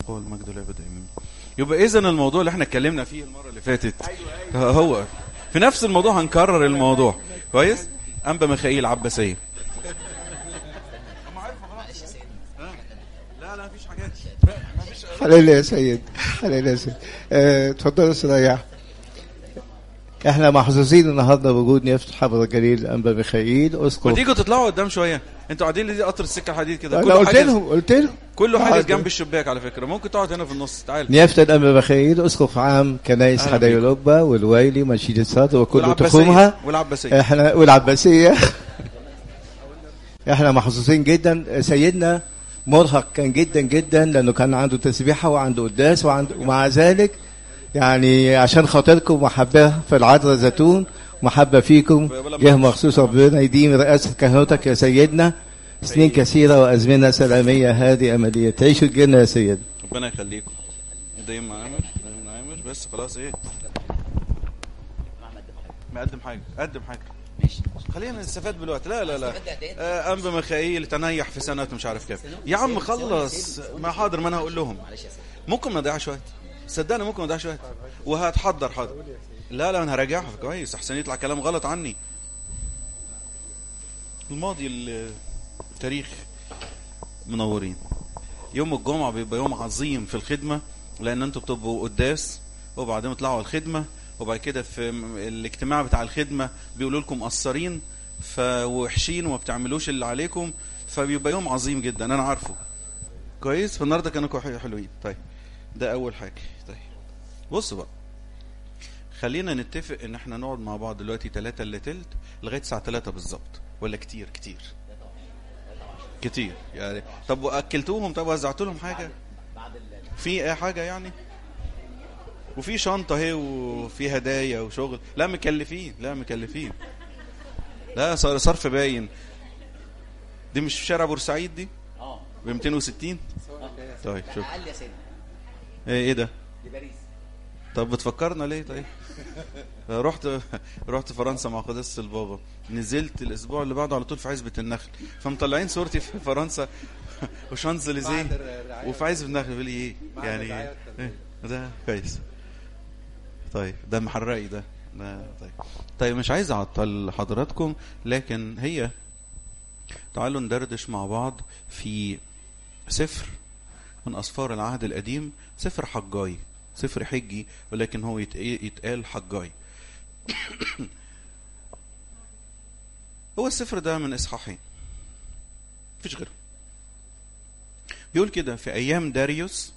القوة والمجد والعبادة امين يبقى اذا الموضوع اللي احنا اتكلمنا فيه المرة اللي فاتت هو في نفس الموضوع هنكرر الموضوع كويس انبا ميخائيل عباسية لا لا مفيش حاجات حلال يا سيد حلال يا سيد آه، اتفضل استريح احنا محظوظين النهارده بوجود نيافة حضرة الجليل انبا ميخائيل ما اسقف تيجوا تطلعوا قدام شويه انتوا قاعدين ليه قطر السكه الحديد كده انا كله قلت حاجز لهم قلت لهم كله حاجز حاضر. جنب الشباك على فكره ممكن تقعد هنا في النص تعال نيافة الانبا ميخائيل اسقف عام كنايس أهلا حدائق بيك. القبة والويلي ومنشيد الصدر وكل والعباسية. تخومها والعباسيه احنا والعباسية احنا محظوظين جدا سيدنا مرهق كان جدا جدا لانه كان عنده تسبيحه وعنده قداس وعنده ومع ذلك يعني عشان خاطركم محبه في العذراء زيتون محبه فيكم جه مخصوص ربنا يديم رئاسه كهنوتك يا سيدنا سنين كثيره وازمنه سلاميه هذه امليه تعيشوا الجنه يا سيد ربنا يخليكم دايما عامر دايما عامر بس خلاص ايه مقدم حاجه قدم حاجه ماشي خلينا نستفاد بالوقت لا لا لا استفاد قد آه انبا ميخائيل تنيح في سنه مش عارف كام يا عم خلص ما حاضر ما انا هقول لهم معلش يا سيدي ممكن ما نضيعش وقت صدقني ممكن ما نضيعش وقت وهتحضر حاضر لا لا انا هراجعها كويس احسن يطلع كلام غلط عني الماضي ال- التاريخ منورين يوم الجمعة بيبقى يوم عظيم في الخدمة لأن أنتوا بتبقوا قداس وبعدين تطلعوا الخدمة وبعد كده في م- الاجتماع بتاع الخدمة بيقولوا لكم قصرين فوحشين وما بتعملوش اللي عليكم فبيبقى يوم عظيم جدا أنا عارفه كويس فالنهارده كانوا كوي- حلوين طيب ده أول حاجة طيب بصوا بقى خلينا نتفق ان احنا نقعد مع بعض دلوقتي 3 الا تلت لغايه الساعه 3 بالظبط ولا كتير كتير كتير يعني طب واكلتوهم طب وزعتوا لهم حاجه في اي حاجه يعني وفي شنطه اهي وفي هدايا وشغل لا مكلفين لا مكلفين لا صار صرف باين دي مش في شارع بورسعيد دي اه ب 260 طيب شوف اقل يا سيدي ايه ايه ده لباريس طب بتفكرنا ليه طيب رحت رحت فرنسا مع قداسه البابا نزلت الاسبوع اللي بعده على طول في عزبه النخل فمطلعين صورتي في فرنسا وشانزليزيه وفي عزبه النخل بيقول لي ايه يعني إيه؟ ده كويس طيب ده محرقي ده ده طيب طيب مش عايز اعطل حضراتكم لكن هي تعالوا ندردش مع بعض في سفر من أسفار العهد القديم سفر حجاي سفر حجي ولكن هو يت- يتقال حجاي هو السفر ده من إصحاحين مفيش غيره بيقول كده في أيام داريوس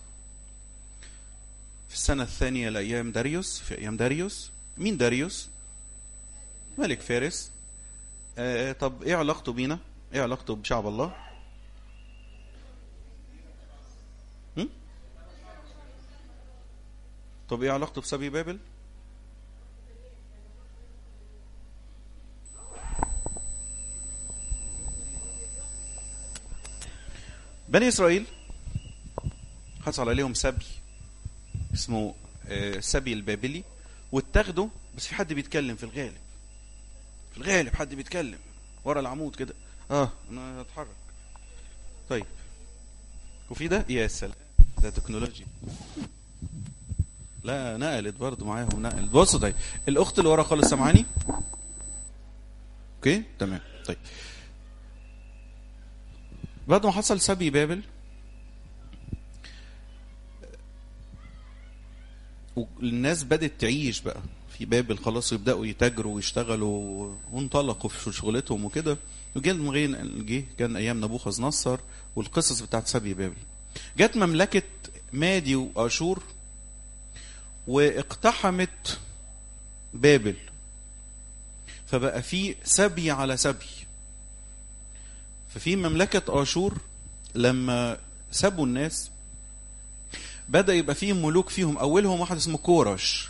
في السنة الثانية لأيام داريوس في أيام داريوس مين داريوس؟ ملك فارس آه طب إيه علاقته بينا؟ إيه علاقته بشعب الله؟ هم؟ طب ايه علاقته بسبي بابل؟ بني اسرائيل حصل عليهم سبي اسمه آه، السبي البابلي واتاخدوا بس في حد بيتكلم في الغالب في الغالب حد بيتكلم ورا العمود كده اه انا هتحرك طيب وفي ده يا سلام ده تكنولوجيا لا نقلت برضه معاهم نقلت بصوا طيب الاخت اللي ورا خالص سامعاني اوكي تمام طيب بعد ما حصل سبي بابل والناس بدأت تعيش بقى في بابل خلاص يبدأوا يتاجروا ويشتغلوا وانطلقوا في شغلتهم وكده وجه المغين جه كان ايام نبوخذ نصر والقصص بتاعت سبي بابل جت مملكة مادي واشور واقتحمت بابل فبقى في سبي على سبي ففي مملكة آشور لما سبوا الناس بدأ يبقى فيهم ملوك فيهم أولهم واحد اسمه كورش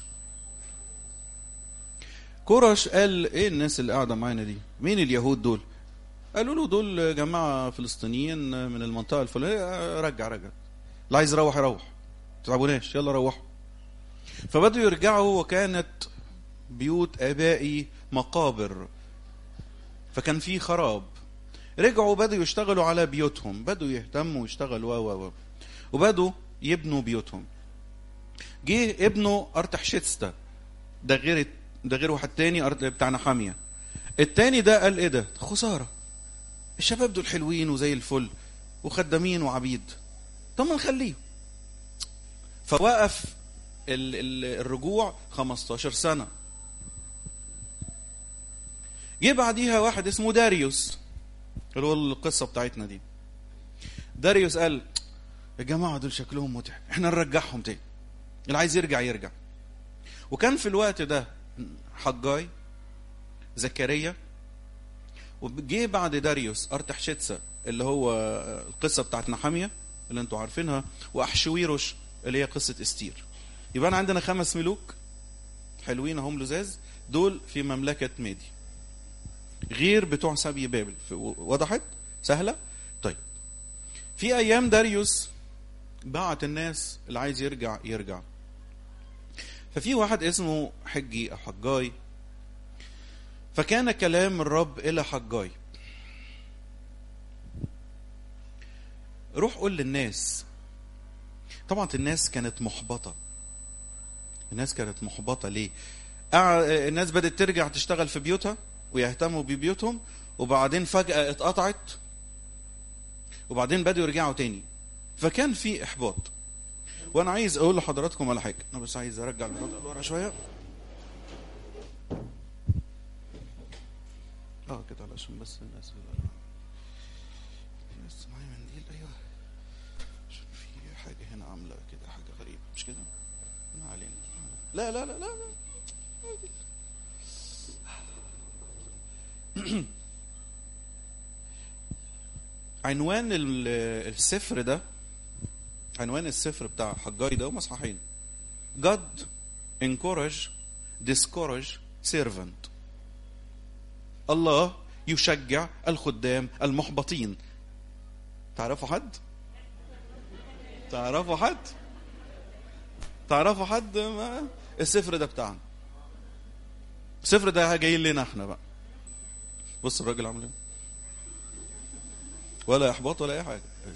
كورش قال ايه الناس اللي قاعدة معانا دي مين اليهود دول قالوا له دول جماعة فلسطينيين من المنطقة الفلانية رجع رجع اللي عايز يروح يروح تعبوناش يلا روحوا فبدوا يرجعوا وكانت بيوت آبائي مقابر فكان في خراب رجعوا بدأوا يشتغلوا على بيوتهم بدأوا يهتموا ويشتغلوا و و و وبدوا يبنوا بيوتهم جه ابنه ارتحشستا ده غير ده غير واحد تاني أرت- بتاع نحاميه التاني ده قال ايه ده خساره الشباب دول حلوين وزي الفل وخدامين وعبيد طب ما نخليه فوقف ال- ال- الرجوع 15 سنه جه بعديها واحد اسمه داريوس اللي هو القصه بتاعتنا دي داريوس قال يا جماعه دول شكلهم متعب احنا نرجعهم تاني اللي عايز يرجع يرجع وكان في الوقت ده حجاي زكريا وجه بعد داريوس ارتحشتسا اللي هو القصه بتاعت نحاميه اللي انتوا عارفينها واحشويروش اللي هي قصه استير يبقى أنا عندنا خمس ملوك حلوين هم لزاز دول في مملكه ميدي غير بتوع سبي بابل ف- وضحت سهله طيب في ايام داريوس بعت الناس اللي عايز يرجع يرجع ففي واحد اسمه حجي او حجاي فكان كلام الرب الى حجاي روح قول للناس طبعا الناس كانت محبطه الناس كانت محبطه ليه قع- الناس بدات ترجع تشتغل في بيوتها ويهتموا ببيوتهم وبعدين فجاه اتقطعت وبعدين بدأوا يرجعوا تاني فكان في احباط وانا عايز اقول لحضراتكم على حاجه انا بس عايز ارجع الموضوع لورا شويه اه كده علشان بس الناس بس معايا منديل ايوه عشان في حاجه هنا عامله كده حاجه غريبه مش كده ما علينا لا لا لا لا, لا. عنوان ال- السفر ده عنوان السفر بتاع حجاي ده هم اصحاحين God encourage discourage servant الله يشجع الخدام المحبطين تعرفوا حد تعرفوا حد تعرفوا حد ما السفر ده بتاعنا السفر ده جاي لنا احنا بقى بص الراجل عامل ايه ولا احباط ولا اي حاجه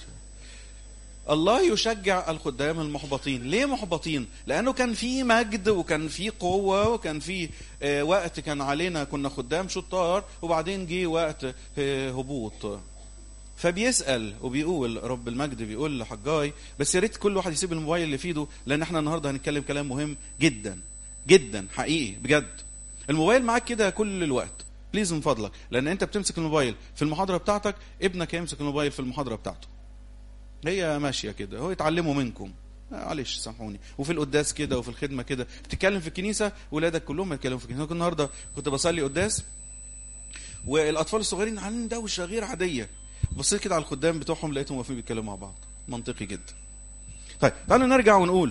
الله يشجع الخدام المحبطين ليه محبطين لانه كان في مجد وكان في قوه وكان في آه، وقت كان علينا كنا خدام شطار وبعدين جه وقت آه، هبوط فبيسال وبيقول رب المجد بيقول لحجاي بس يا ريت كل واحد يسيب الموبايل اللي في ايده لان احنا النهارده هنتكلم كلام مهم جدا جدا حقيقي بجد الموبايل معاك كده كل الوقت بليز من فضلك لان انت بتمسك الموبايل في المحاضره بتاعتك ابنك هيمسك الموبايل في المحاضره بتاعته هي ماشيه كده هو يتعلموا منكم معلش سامحوني وفي القداس كده وفي الخدمه كده بتتكلم في الكنيسه ولادك كلهم يتكلموا في الكنيسه أنا كنت النهارده كنت بصلي قداس والاطفال الصغيرين عاملين دوشه غير عاديه بصيت كده على الخدام بتوعهم لقيتهم واقفين بيتكلموا مع بعض منطقي جدا طيب تعالوا نرجع ونقول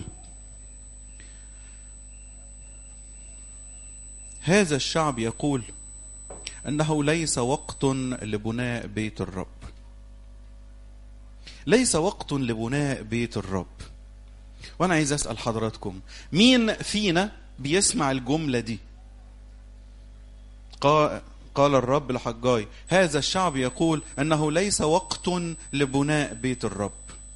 هذا الشعب يقول انه ليس وقت لبناء بيت الرب ليس وقت لبناء بيت الرب وانا عايز اسال حضراتكم مين فينا بيسمع الجمله دي قا- قال الرب لحجاي هذا الشعب يقول انه ليس وقت لبناء بيت الرب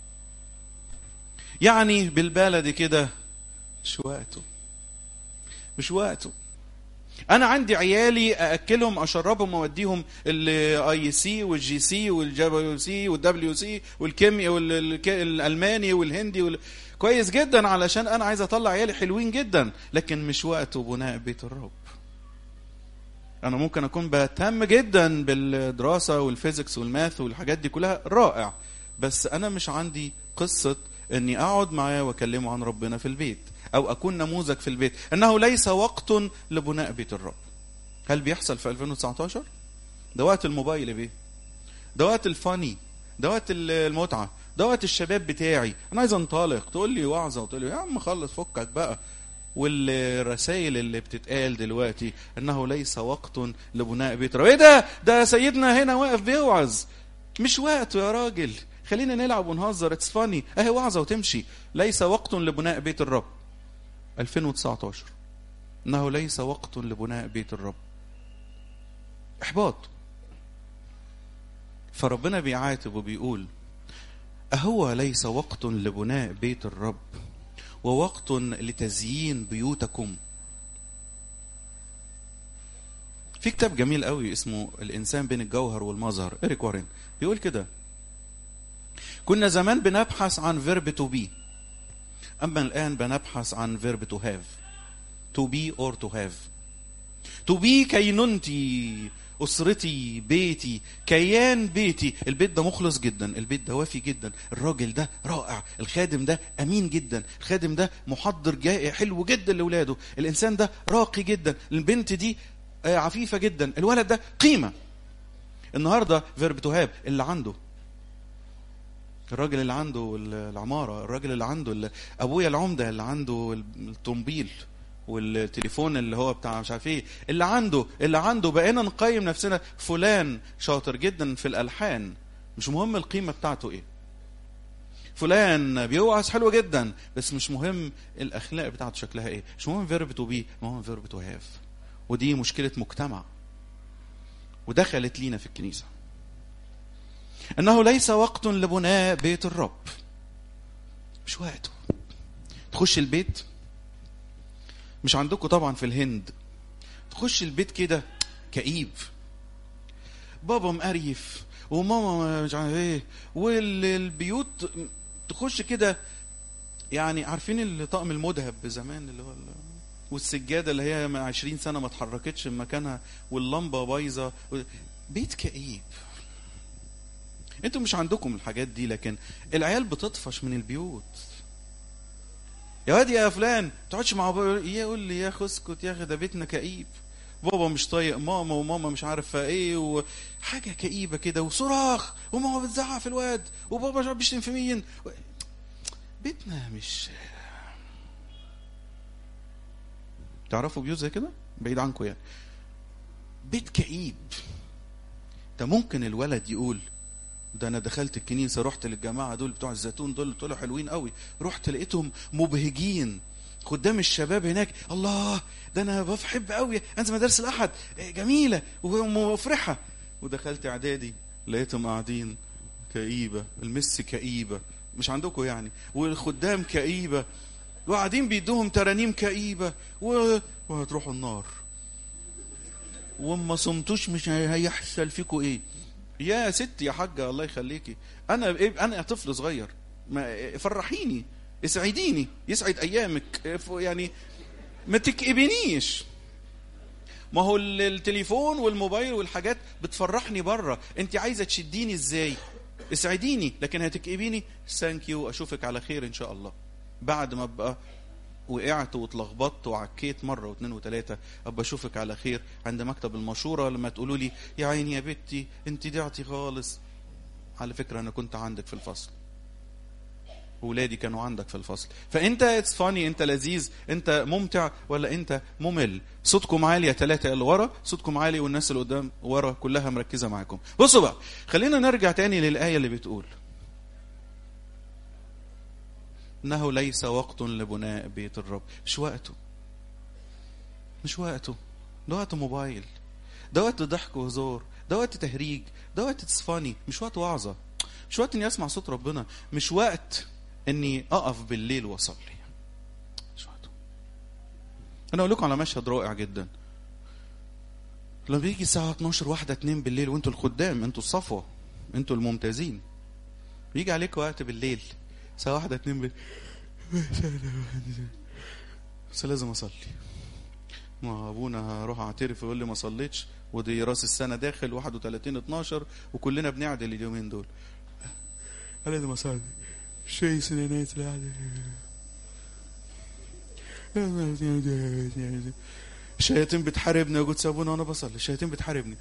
يعني بالبلدي كده مش وقته مش وقته انا عندي عيالي ااكلهم اشربهم واوديهم الاي سي والجي سي والجي سي والدبليو سي والكيمياء والالماني والهندي وال... كويس جدا علشان انا عايز اطلع عيالي حلوين جدا لكن مش وقته بناء بيت الرب انا ممكن اكون بهتم جدا بالدراسه والفيزيكس والماث والحاجات دي كلها رائع بس انا مش عندي قصه اني اقعد معاه واكلمه عن ربنا في البيت او اكون نموذج في البيت انه ليس وقت لبناء بيت الرب هل بيحصل في 2019 ده وقت الموبايل يا بيه ده وقت الفاني ده وقت المتعه ده وقت الشباب بتاعي انا عايز انطلق تقول لي وعظه وتقول لي يا عم خلص فكك بقى والرسائل اللي بتتقال دلوقتي انه ليس وقت لبناء بيت رب ايه ده ده سيدنا هنا واقف بيوعظ مش وقته يا راجل خلينا نلعب ونهزر اتس فاني اهي وعظه وتمشي ليس وقت لبناء بيت الرب 2019 انه ليس وقت لبناء بيت الرب احباط فربنا بيعاتب وبيقول أهو ليس وقت لبناء بيت الرب ووقت لتزيين بيوتكم في كتاب جميل قوي اسمه الإنسان بين الجوهر والمظهر إريك وارين بيقول كده كنا زمان بنبحث عن فيرب تو بي أما الآن بنبحث عن فيرب تو هاف to be or to have to be كينونتي أسرتي بيتي كيان بيتي البيت ده مخلص جدا البيت ده وافي جدا الراجل ده رائع الخادم ده أمين جدا الخادم ده محضر جاي حلو جدا لأولاده الإنسان ده راقي جدا البنت دي آه، عفيفة جدا الولد ده قيمة النهاردة فيرب تو هاب اللي عنده الراجل اللي عنده العمارة الراجل اللي عنده ال- أبويا العمدة اللي عنده الطنبيل والتليفون اللي هو بتاع مش عارف ايه اللي عنده اللي عنده بقينا نقيم نفسنا فلان شاطر جدا في الالحان مش مهم القيمه بتاعته ايه فلان بيوعظ حلو جدا بس مش مهم الاخلاق بتاعته شكلها ايه مش مهم فيرب تو بي مهم فيرب تو هاف ودي مشكله مجتمع ودخلت لينا في الكنيسه انه ليس وقت لبناء بيت الرب مش وقته تخش البيت مش عندكم طبعا في الهند تخش البيت كده كئيب بابا مقريف وماما مش عارف ايه والبيوت تخش كده يعني عارفين الطقم المذهب زمان اللي هو ال- والسجاده اللي هي من 20 سنه ما اتحركتش من مكانها واللمبه بايظه بيت كئيب انتوا مش عندكم الحاجات دي لكن العيال بتطفش من البيوت يا واد يا فلان ما تقعدش مع بابا يقول لي يا اخي اسكت يا اخي ده بيتنا كئيب بابا مش طايق ماما وماما مش عارفه ايه وحاجه كئيبه كده وصراخ وماما بتزعق في الواد وبابا مش عارف بيشتم في مين بيتنا مش تعرفوا بيوت زي كده بعيد عنكم يعني بيت كئيب ده ممكن الولد يقول ده انا دخلت الكنيسه رحت للجماعه دول بتوع الزيتون دول طلعوا حلوين قوي رحت لقيتهم مبهجين قدام الشباب هناك الله ده انا بحب قوي انزل مدارس الاحد إيه جميله ومفرحه ودخلت اعدادي لقيتهم قاعدين كئيبه المس كئيبه مش عندكم يعني والخدام كئيبه وقاعدين بيدوهم ترانيم كئيبه و... وهتروحوا النار وما صمتوش مش هيحصل فيكم ايه يا ست يا حاجة الله يخليكي أنا إيه أنا طفل صغير ما فرحيني اسعديني يسعد أيامك يعني ما تكئبنيش ما هو ال- التليفون والموبايل والحاجات بتفرحني بره انت عايزه تشديني ازاي اسعديني لكن هتكئبيني ثانك يو اشوفك على خير ان شاء الله بعد ما ابقى وقعت واتلخبطت وعكيت مره واثنين وثلاثه ابقى اشوفك على خير عند مكتب المشوره لما تقولوا لي يا عيني يا بنتي انت ضعتي خالص على فكره انا كنت عندك في الفصل ولادي كانوا عندك في الفصل فانت اتس فاني انت لذيذ انت ممتع ولا انت ممل صوتكم عالي يا ثلاثه اللي ورا صوتكم عالي والناس اللي قدام ورا كلها مركزه معاكم بصوا بقى خلينا نرجع تاني للايه اللي بتقول انه ليس وقت لبناء بيت الرب مش وقته مش وقته ده وقت موبايل ده وقت ضحك وهزار ده وقت تهريج ده وقت تصفاني مش وقت وعظه مش وقت اني اسمع صوت ربنا مش وقت اني اقف بالليل واصلي مش وقته انا اقول لكم على مشهد رائع جدا لما بيجي الساعه 12 واحدة 2 بالليل وانتوا الخدام انتوا الصفوه انتوا الممتازين بيجي عليكم وقت بالليل الساعه واحدة 2 بالليل بس لازم اصلي ما ابونا هروح اعترف ويقول لي ما صليتش ودي راس السنه داخل 31 12 وكلنا بنعدل اليومين دول انا لازم اصلي شيء سنينات الشياطين بتحاربني وجود سابونا وانا بصلي الشياطين بتحاربني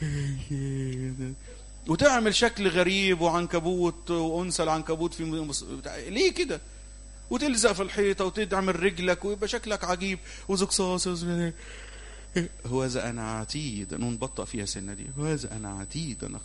وتعمل شكل غريب وعنكبوت وانثى العنكبوت في مص... بتاع... ليه كده وتلزق في الحيطه وتدعمل رجلك ويبقى شكلك عجيب وزقصاص هوذا انا عتيد انه نبطأ فيها سنه دي هوذا انا عتيد ان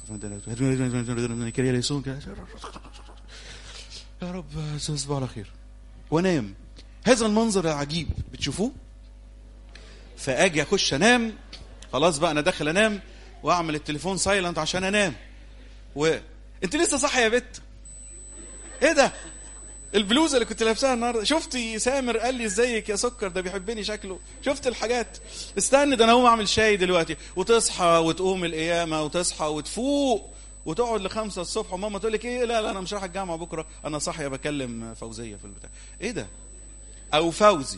يا رب تصبح على خير وانام هذا المنظر العجيب بتشوفوه فاجي اخش انام خلاص بقى انا داخل انام واعمل التليفون سايلنت عشان انام و انت لسه صاحي يا بت ايه ده البلوزه اللي كنت لابسها النهارده شفتي سامر قال لي ازيك يا سكر ده بيحبني شكله شفت الحاجات استنى ده انا هقوم اعمل شاي دلوقتي وتصحى وتقوم القيامه وتصحى وتفوق وتقعد لخمسة الصبح وماما تقول لك ايه لا لا انا مش رايح الجامعه بكره انا صاحيه بكلم فوزيه في البتاع ايه ده او فوزي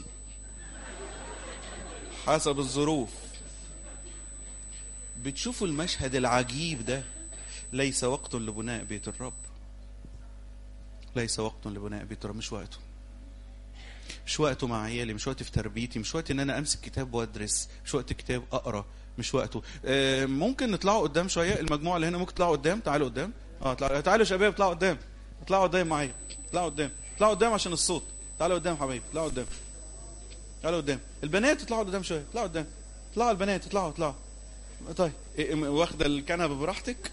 حسب الظروف بتشوفوا المشهد العجيب ده ليس وقت لبناء بيت الرب ليس وقت لبناء بيت الرب مش وقته مش وقته مع عيالي مش وقت في تربيتي مش وقت ان انا امسك كتاب وادرس مش وقت كتاب اقرا مش وقته آه، ممكن نطلعوا قدام شويه المجموعه اللي هنا ممكن تطلعوا قدام تعالوا قدام اه تعالوا تعالوا يا شباب اطلعوا قدام اطلعوا قدام معايا اطلعوا قدام اطلعوا قدام عشان الصوت تعالوا قدام حبايبي اطلعوا قدام تعالوا قدام البنات اطلعوا قدام شويه اطلعوا قدام اطلعوا البنات اطلعوا اطلعوا طيب إيه، واخده الكنبه براحتك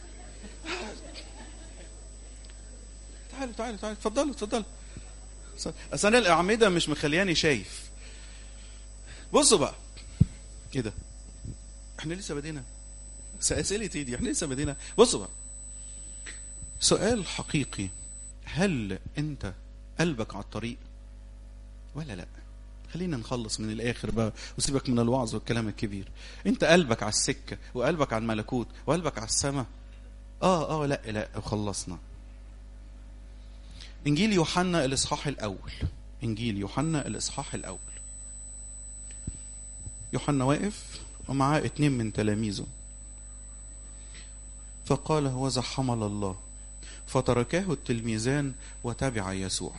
تعالوا تعالوا تعالوا اتفضلوا اتفضلوا اصل انا الاعمده مش مخلياني شايف بصوا بقى ايه ده احنا لسه بدينا اسئله دي احنا لسه بدينا بصوا بقى سؤال حقيقي هل انت قلبك على الطريق ولا لا خلينا نخلص من الاخر بقى وسيبك من الوعظ والكلام الكبير انت قلبك على السكه وقلبك على الملكوت وقلبك على السماء اه اه لا لا وخلصنا انجيل يوحنا الاصحاح الاول انجيل يوحنا الاصحاح الاول يوحنا واقف ومعاه اتنين من تلاميذه فقال هوذا حمل الله فتركاه التلميذان وتبع يسوع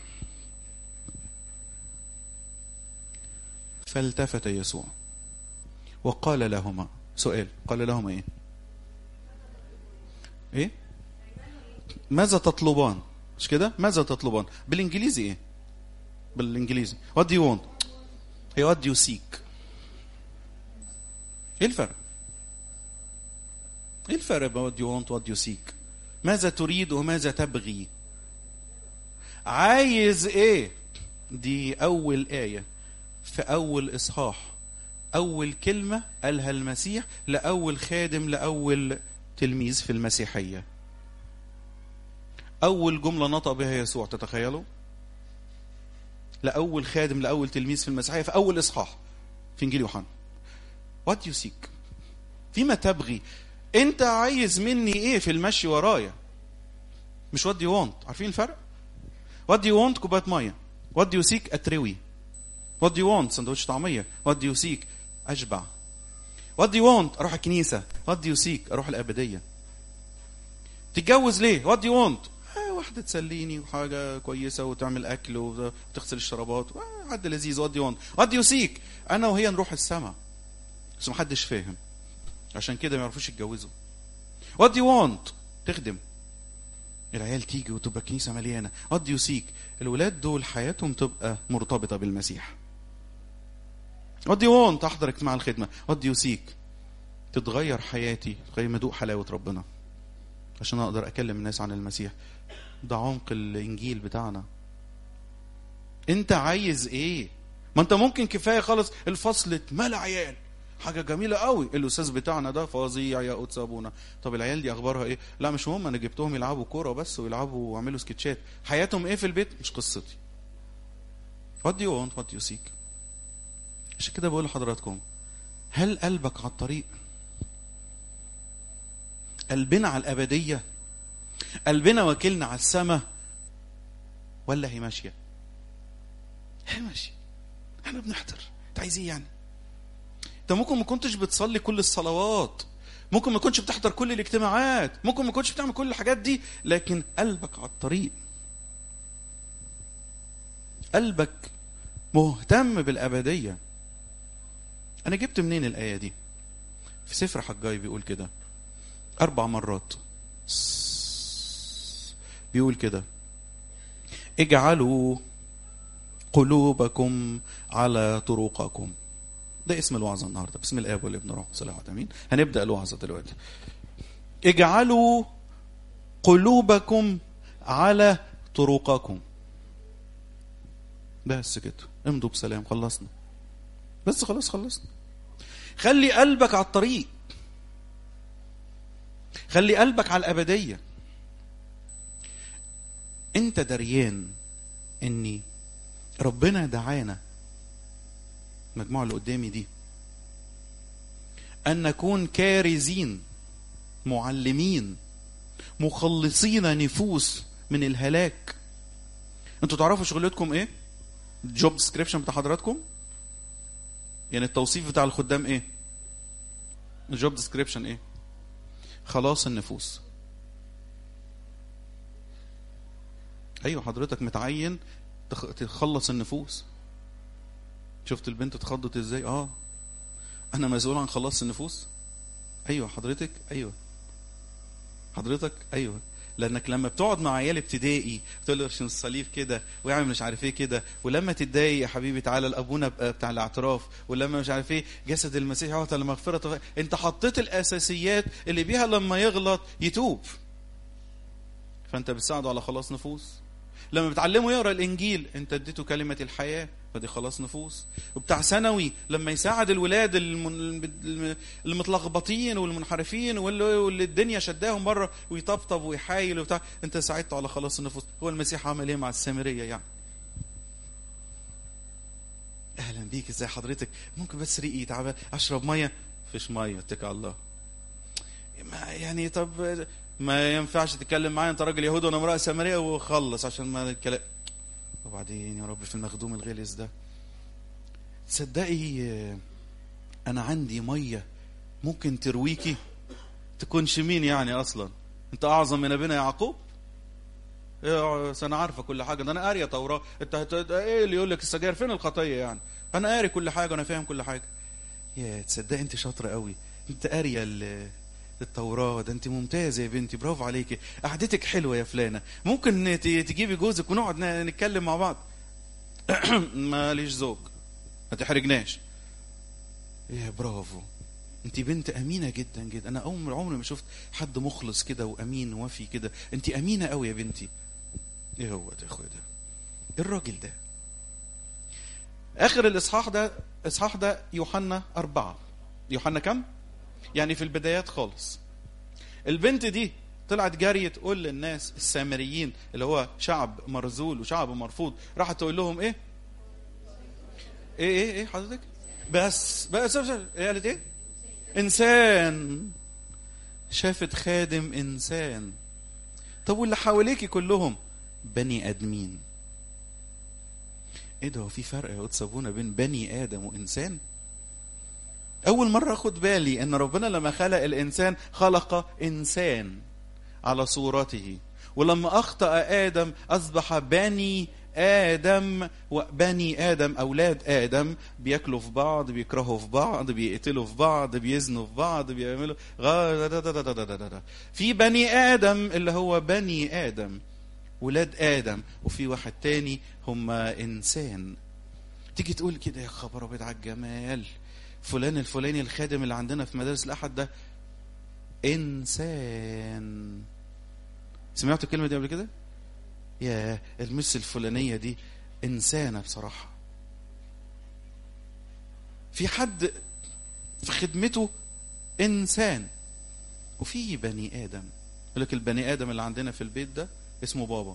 فالتفت يسوع وقال لهما سؤال قال لهما ايه ايه ماذا تطلبان مش كده ماذا تطلبان بالانجليزي ايه بالانجليزي what do you want هي what do you seek ايه الفرق ايه الفرق بين what you want what you seek ماذا تريد وماذا تبغي عايز ايه دي اول ايه في اول اصحاح اول كلمه قالها المسيح لاول خادم لاول تلميذ في المسيحيه اول جمله نطق بها يسوع تتخيلوا لاول خادم لاول تلميذ في المسيحيه في اول اصحاح في انجيل يوحنا وات يو سيك فيما تبغي انت عايز مني ايه في المشي ورايا مش وات يو وونت عارفين الفرق وات يو وونت كوبايه ميه وات يو سيك اتروي وات يو وونت سندوتش طعميه وات يو سيك اشبع وات يو وونت اروح الكنيسه وات يو سيك اروح الابديه تتجوز ليه وات يو وونت واحدة تسليني وحاجة كويسة وتعمل أكل وتغسل الشرابات حد لذيذ وات يو وونت وات يو سيك أنا وهي نروح السما بس محدش فاهم عشان كده ما يعرفوش يتجوزوا وات يو وونت تخدم العيال تيجي وتبقى كنيسة مليانة وات يو سيك الولاد دول حياتهم تبقى مرتبطة بالمسيح وات دو يو وونت احضر اجتماع الخدمه وات دو يو سيك تتغير حياتي تغير مدوق حلاوه ربنا عشان اقدر اكلم الناس عن المسيح ده عمق الانجيل بتاعنا انت عايز ايه ما انت ممكن كفايه خالص الفصل اتملى عيال حاجه جميله قوي الاستاذ بتاعنا ده فظيع يا قدس ابونا طب العيال دي اخبارها ايه لا مش مهم انا جبتهم يلعبوا كوره بس ويلعبوا ويعملوا سكتشات حياتهم ايه في البيت مش قصتي وات دو يو وانت وات يو سيك عشان كده بقول لحضراتكم هل قلبك على الطريق قلبنا على الأبدية قلبنا وكلنا على السماء ولا هي ماشية هي ماشية احنا بنحضر انت عايز ايه يعني انت ممكن ما كنتش بتصلي كل الصلوات ممكن ما كنتش بتحضر كل الاجتماعات ممكن ما كنتش بتعمل كل الحاجات دي لكن قلبك على الطريق قلبك مهتم بالأبدية أنا جبت منين الآية دي في سفر حجاي بيقول كده أربع مرات بيقول كده اجعلوا قلوبكم على طرقكم ده اسم الوعظة النهاردة بسم الآب والابن والروح القدس امين هنبدأ الوعظة دلوقتي اجعلوا قلوبكم على طرقكم بس كده امضوا بسلام خلصنا بس خلاص خلصنا خلي قلبك على الطريق خلي قلبك على الأبدية انت دريان اني ربنا دعانا المجموعه اللي قدامي دي ان نكون كارزين معلمين مخلصين نفوس من الهلاك انتوا تعرفوا شغلتكم ايه الجوب ديسكريبشن بتاع حضراتكم يعني التوصيف بتاع الخدام ايه الجوب ديسكريبشن ايه خلاص النفوس ايوه حضرتك متعين تخ- تخلص النفوس شفت البنت اتخضت ازاي اه انا مسؤول عن خلاص النفوس ايوه حضرتك ايوه حضرتك ايوه لانك لما بتقعد مع عيال ابتدائي تقول له ارشم الصليب كده ويعمل مش عارف ايه كده ولما تتضايق يا حبيبي تعالى لابونا بقى بتاع الاعتراف ولما مش عارف ايه جسد المسيح يعطى لمغفره انت حطيت الاساسيات اللي بيها لما يغلط يتوب فانت بتساعده على خلاص نفوس لما بتعلمه يقرا الانجيل انت اديته كلمه الحياه فدي خلاص نفوس وبتاع ثانوي لما يساعد الولاد المن... المتلخبطين والمنحرفين واللي, واللي الدنيا شداهم بره ويطبطب ويحايل وبتاع انت ساعدته على خلاص النفوس هو المسيح عمل ايه مع السامريه يعني اهلا بيك ازي حضرتك ممكن بس ريقي تعبان اشرب ميه فيش ميه اتكل على الله ما يعني طب ما ينفعش تتكلم معايا انت راجل يهودي وانا امراه سامريه وخلص عشان ما الكلام وبعدين يا رب في المخدوم الغلس ده تصدقي آه، انا عندي ميه ممكن ترويكي تكونش مين يعني اصلا انت اعظم من ابينا يعقوب يا انا عارفه كل حاجه ده انا قاريه توراه انت هت- ايه اللي يقول لك السجاير فين الخطيه يعني انا قاري كل حاجه وانا فاهم كل حاجه يا تصدقي انت شاطره قوي انت قاريه ال- التوراة ده انت ممتازة يا بنتي برافو عليكي قعدتك حلوة يا فلانة ممكن ت- تجيبي جوزك ونقعد ن- نتكلم مع بعض ماليش زوج ما تحرجناش يا برافو انت بنت امينه جدا جدا انا عمري عمري ما شفت حد مخلص كده وامين وفي كده انت امينه قوي يا بنتي ايه هو ده يا اخويا ده إيه الراجل ده اخر الاصحاح ده اصحاح ده يوحنا أربعة يوحنا كم يعني في البدايات خالص البنت دي طلعت جارية تقول للناس السامريين اللي هو شعب مرذول وشعب مرفوض راحت تقول لهم ايه ايه ايه ايه حضرتك بس بس, بس ايه قالت ايه انسان شافت خادم انسان طب واللي حواليكي كلهم بني ادمين ايه ده هو في فرق يا قدس ابونا بين بني ادم وانسان اول مره اخد بالي ان ربنا لما خلق الانسان خلق انسان على صورته ولما اخطا ادم اصبح بني ادم وبني ادم اولاد ادم بياكلوا في بعض بيكرهوا في بعض بيقتلوا في بعض بيزنوا في بعض بيعملوا غا- دا- دا- دا- دا- دا- دا- دا. في بني ادم اللي هو بني ادم ولاد ادم وفي واحد تاني هم انسان تيجي تقول كده يا خبر ابيض على الجمال فلان الفلاني الخادم اللي عندنا في مدارس الاحد ده انسان سمعتوا الكلمه دي قبل كده يا المس الفلانيه دي انسانه بصراحه في حد في خدمته انسان وفي بني ادم يقول لك البني ادم اللي عندنا في البيت ده اسمه بابا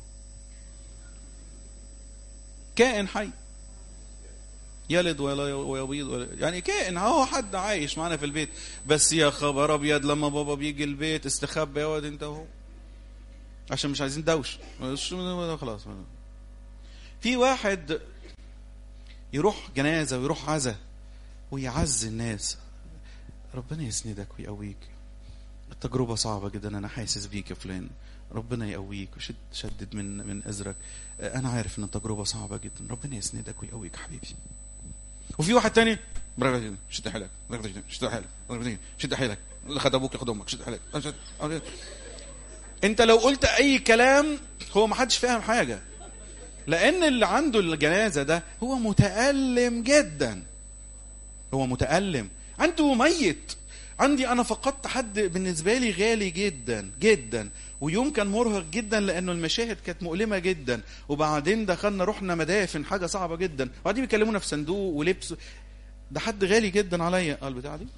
كائن حي يلد ولا ويبيض ولا يعني كائن هو حد عايش معانا في البيت بس يا خبر ابيض لما بابا بيجي البيت استخبى يا واد انت اهو عشان مش عايزين دوش مش- خلاص في واحد يروح جنازه ويروح عزا ويعزي الناس ربنا يسندك ويقويك التجربة صعبة جدا أنا حاسس بيك يا فلان ربنا يقويك وشد شدد من من أزرك أنا عارف إن التجربة صعبة جدا ربنا يسندك ويقويك يا حبيبي وفي واحد تاني برغد شد حيلك برغد شد حيلك برغد شد حيلك اللي خد أبوك ياخد أمك شد حيلك شد- أنت لو قلت أي كلام هو ما حدش فاهم حاجة لأن اللي عنده الجنازة ده هو متألم جدا هو متألم عنده ميت عندي انا فقدت حد بالنسبه لي غالي جدا جدا ويوم كان مرهق جدا لانه المشاهد كانت مؤلمه جدا وبعدين دخلنا رحنا مدافن حاجه صعبه جدا وبعدين بيكلمونا في صندوق ولبس ده حد غالي جدا عليا قال بتاع دي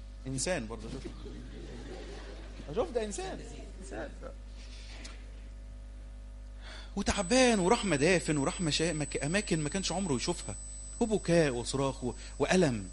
انسان برضه شوف شوف ده انسان انسان وتعبان وراح مدافن وراح مشا... مك... اماكن ما كانش عمره يشوفها وبكاء وصراخ و... والم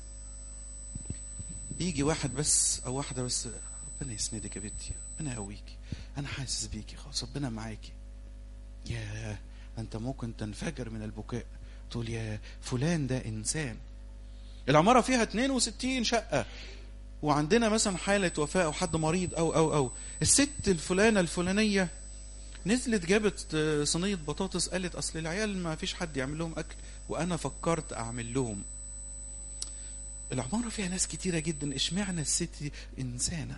يجي واحد بس او واحده بس ربنا يسندك يا بنتي ربنا يقويكي انا حاسس بيكي خلاص ربنا معاكي يا انت ممكن تنفجر من البكاء تقول يا فلان ده انسان العماره فيها 62 شقه وعندنا مثلا حاله وفاه او حد مريض او او او الست الفلانه الفلانيه نزلت جابت صينيه بطاطس قالت اصل العيال ما فيش حد يعمل لهم اكل وانا فكرت اعمل لهم العماره فيها ناس كتيره جدا اشمعنى الست دي انسانه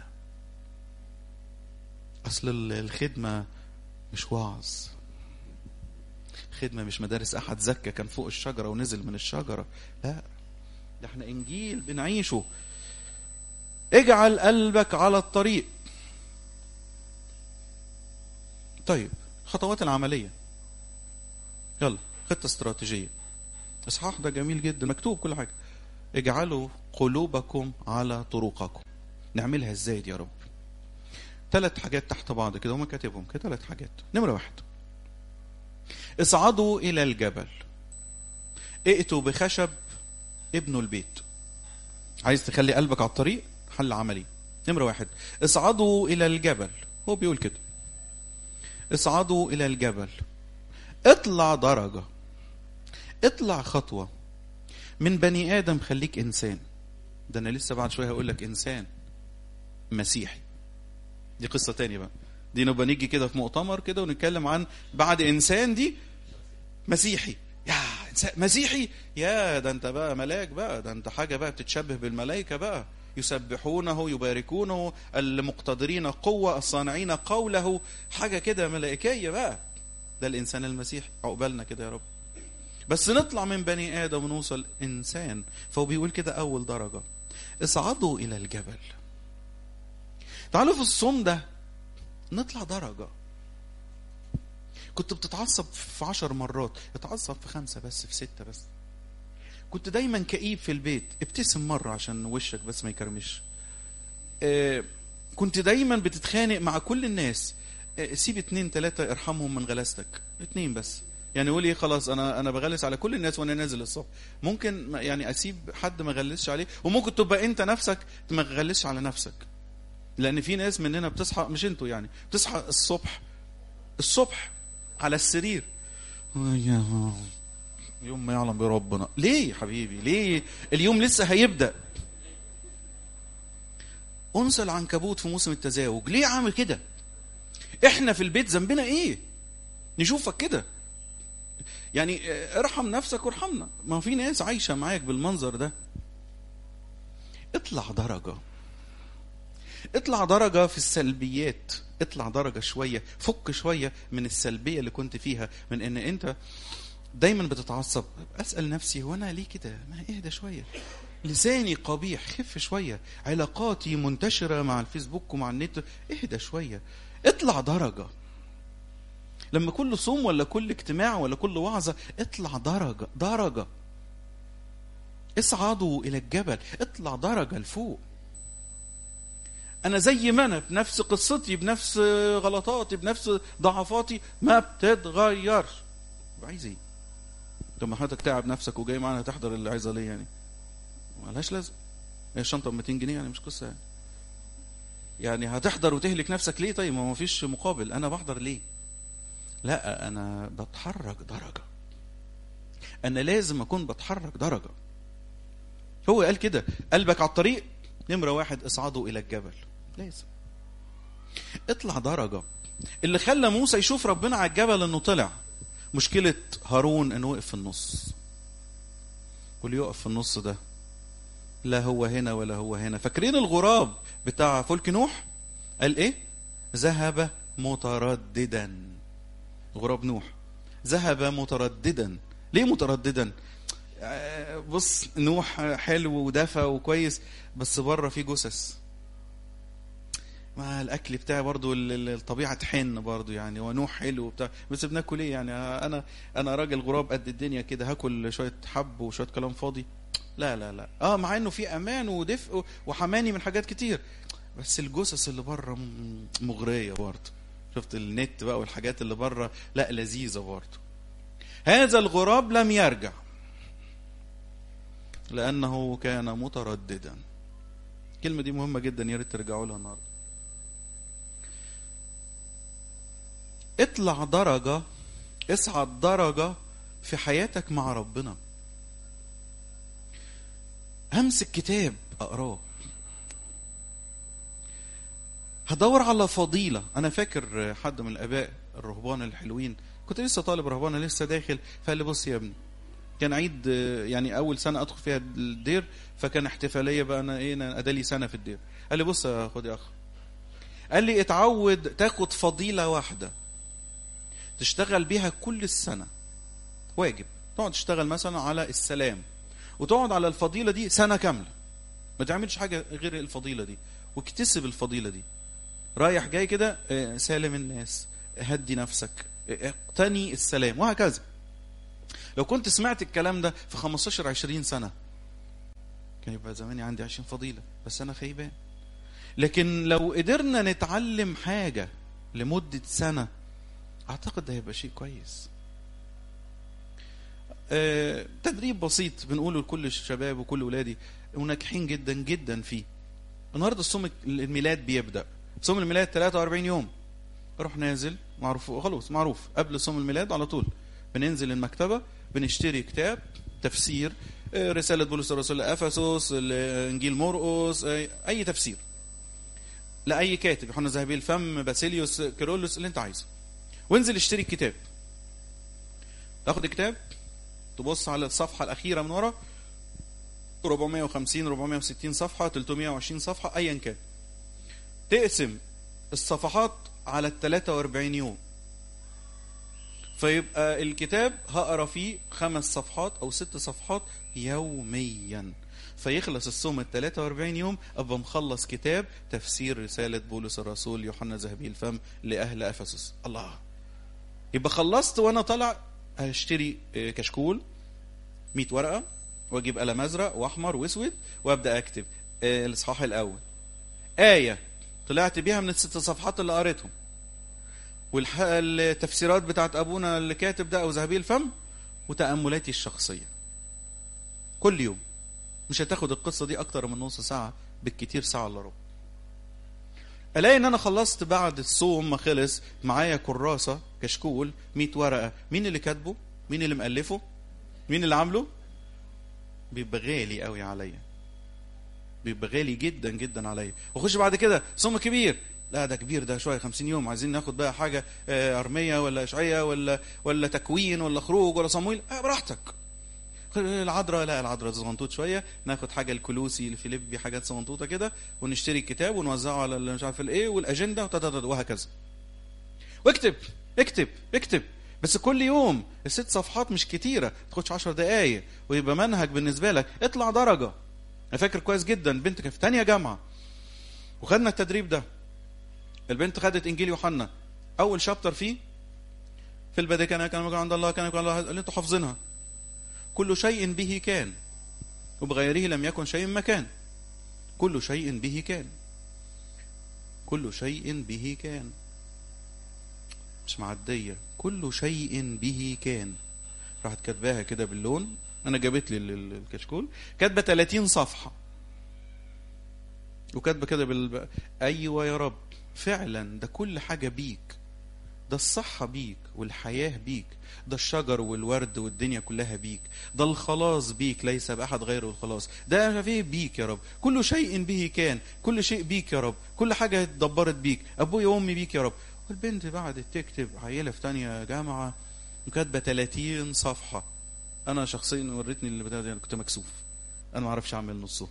اصل الخدمه مش وعظ خدمه مش مدارس احد زكى كان فوق الشجره ونزل من الشجره لا ده احنا انجيل بنعيشه اجعل قلبك على الطريق طيب خطوات العمليه يلا خطه استراتيجيه اصحاح ده جميل جدا مكتوب كل حاجه اجعلوا قلوبكم على طرقكم نعملها ازاي دي يا رب ثلاث حاجات تحت بعض كده هم كاتبهم كده ثلاث حاجات نمره واحد اصعدوا الى الجبل ائتوا بخشب ابنوا البيت عايز تخلي قلبك على الطريق حل عملي نمرة واحد اصعدوا إلى الجبل هو بيقول كده اصعدوا إلى الجبل اطلع درجة اطلع خطوة من بني آدم خليك إنسان ده أنا لسه بعد شوية هقول لك إنسان مسيحي دي قصة تانية بقى دي نبقى نيجي كده في مؤتمر كده ونتكلم عن بعد إنسان دي مسيحي يا مسيحي يا ده انت بقى ملاك بقى ده انت حاجة بقى بتتشبه بالملائكة بقى يسبحونه يباركونه المقتدرين قوة الصانعين قوله حاجة كده ملائكية بقى ده الإنسان المسيحي عقبالنا كده يا رب بس نطلع من بني آدم ونوصل إنسان فهو بيقول كده أول درجة اصعدوا إلى الجبل تعالوا في الصوم ده نطلع درجة كنت بتتعصب في عشر مرات اتعصب في خمسة بس في ستة بس كنت دايما كئيب في البيت ابتسم مرة عشان وشك بس ما يكرمش آه كنت دايما بتتخانق مع كل الناس آه سيب اتنين تلاتة ارحمهم من غلاستك اتنين بس يعني قول ايه خلاص انا انا بغلس على كل الناس وانا نازل الصبح ممكن يعني اسيب حد ما غلسش عليه وممكن تبقى انت نفسك ما تغلسش على نفسك لان في ناس مننا بتصحى مش انتوا يعني بتصحى الصبح الصبح على السرير يوم ما يعلم بربنا ليه يا حبيبي ليه اليوم لسه هيبدا انثى العنكبوت في موسم التزاوج ليه عامل كده احنا في البيت ذنبنا ايه نشوفك كده يعني ارحم نفسك وارحمنا ما في ناس عايشه معاك بالمنظر ده اطلع درجه اطلع درجه في السلبيات اطلع درجه شويه فك شويه من السلبيه اللي كنت فيها من ان انت دايما بتتعصب اسال نفسي هو انا ليه كده ما اهدى شويه لساني قبيح خف شويه علاقاتي منتشره مع الفيسبوك ومع النت اهدى شويه اطلع درجه لما كل صوم ولا كل اجتماع ولا كل وعظه اطلع درجه درجه اصعدوا الى الجبل اطلع درجه لفوق انا زي ما انا بنفس قصتي بنفس غلطاتي بنفس ضعفاتي ما بتتغيرش عايز ايه طب ما حضرتك تعب نفسك وجاي معانا تحضر العظه ليه يعني ملهاش لازم هي الشنطه ب 200 جنيه يعني مش قصه يعني يعني هتحضر وتهلك نفسك ليه طيب ما فيش مقابل انا بحضر ليه لا انا بتحرك درجه انا لازم اكون بتحرك درجه هو قال كده قلبك على الطريق نمره واحد اصعدوا الى الجبل لازم اطلع درجه اللي خلى موسى يشوف ربنا على الجبل انه طلع مشكلة هارون انه وقف في النص واللي يقف في النص ده لا هو هنا ولا هو هنا فاكرين الغراب بتاع فلك نوح قال ايه ذهب مترددا غراب نوح ذهب مترددا ليه مترددا بص نوح حلو ودفى وكويس بس بره في جثث ما الاكل بتاعي برضو الطبيعه تحن برضو يعني ونوح حلو وبتاع بس بناكل ايه يعني انا انا راجل غراب قد الدنيا كده هاكل شويه حب وشويه كلام فاضي لا لا لا اه مع انه في امان ودفء وحماني من حاجات كتير بس الجثث اللي بره مغريه برضه شفت النت بقى والحاجات اللي بره لا لذيذه برضه هذا الغراب لم يرجع لانه كان مترددا الكلمه دي مهمه جدا يا ريت ترجعوا لها النهارده اطلع درجه اصعد درجه في حياتك مع ربنا همسك كتاب اقراه هدور على فضيلة أنا فاكر حد من الآباء الرهبان الحلوين كنت لسه طالب رهبان لسه داخل فقال لي بص يا ابني كان عيد يعني أول سنة أدخل فيها الدير فكان احتفالية بقى أنا إيه أنا أدالي سنة في الدير قال لي بص يا خد يا أخ قال لي اتعود تاخد فضيلة واحدة تشتغل بيها كل السنة واجب تقعد تشتغل مثلا على السلام وتقعد على الفضيلة دي سنة كاملة ما تعملش حاجة غير الفضيلة دي واكتسب الفضيلة دي رايح جاي كده آه، سالم الناس هدي نفسك آه، اقتني السلام وهكذا لو كنت سمعت الكلام ده في 15 20 سنة كان يبقى زماني عندي 20 فضيلة بس أنا خيبان لكن لو قدرنا نتعلم حاجة لمدة سنة أعتقد ده هيبقى شيء كويس آه، تدريب بسيط بنقوله لكل الشباب وكل ولادي وناجحين جدا جدا فيه النهارده الصوم الميلاد بيبدا صوم الميلاد 43 يوم اروح نازل معروف خلاص معروف قبل صوم الميلاد على طول بننزل المكتبه بنشتري كتاب تفسير آه، رساله بولس الرسول لافسس انجيل مرقس آه، اي تفسير لاي كاتب يوحنا ذهبي الفم باسيليوس كيرولوس اللي انت عايزه وانزل اشتري الكتاب تاخد الكتاب تبص على الصفحه الاخيره من ورا 450 460 صفحه 320 صفحه ايا كان تقسم الصفحات على ال 43 يوم فيبقى الكتاب هقرا فيه خمس صفحات او ست صفحات يوميا فيخلص الصوم ال 43 يوم ابقى مخلص كتاب تفسير رساله بولس الرسول يوحنا ذهبي الفم لاهل افسس الله يبقى خلصت وانا طالع هشتري آه، كشكول 100 ورقه واجيب قلم ازرق واحمر واسود وابدا اكتب آه، الاصحاح الاول ايه طلعت بيها من الست صفحات اللي قريتهم والتفسيرات بتاعت ابونا اللي كاتب ده او ذهبي الفم وتاملاتي الشخصيه كل يوم مش هتاخد القصه دي اكتر من نص ساعه بالكتير ساعه الا ربع الاقي ان انا خلصت بعد الصوم ما خلص معايا كراسه كشكول 100 ورقه مين اللي كاتبه مين اللي مؤلفه مين اللي عامله بيبقى غالي قوي عليا بيبقى غالي جدا جدا عليا واخش بعد كده صوم كبير لا ده كبير ده شويه 50 يوم عايزين ناخد بقى حاجه آه، ارميه ولا اشعيه ولا ولا تكوين ولا خروج ولا صمويل آه براحتك العذراء لا العذراء صغنطوط شويه ناخد حاجه الكلوسي الفيليبي حاجات صغنطوطه كده ونشتري الكتاب ونوزعه على اللي مش عارف الايه والاجنده وتتتت وهكذا واكتب اكتب اكتب بس كل يوم الست صفحات مش كتيره تاخدش 10 دقائق ويبقى منهج بالنسبه لك اطلع درجه انا فاكر كويس جدا بنت كانت في تانية جامعه وخدنا التدريب ده البنت خدت انجيل يوحنا اول شابتر فيه في البدء كان كان عند الله كان يكون الله اللي انتوا حافظينها كل شيء به كان وبغيره لم يكن شيء ما كان كل شيء به كان كل شيء به كان مش معدية كل شيء به كان راحت كاتباها كده باللون انا جابت لي ال- ال- الكشكول كاتبه 30 صفحه وكاتبه كده بال ايوه يا رب فعلا ده كل حاجه بيك ده الصحة بيك والحياة بيك ده الشجر والورد والدنيا كلها بيك ده الخلاص بيك ليس بأحد غيره الخلاص ده مش عارف ايه بيك يا رب كل شيء به كان كل شيء بيك يا رب كل حاجة اتدبرت بيك أبويا وأمي بيك يا رب والبنت بعدت تكتب عيلة في تانية جامعة وكاتبة 30 صفحة أنا شخصيا وريتني اللي بتاع دي، أنا كنت مكسوف أنا ما أعرفش أعمل نصه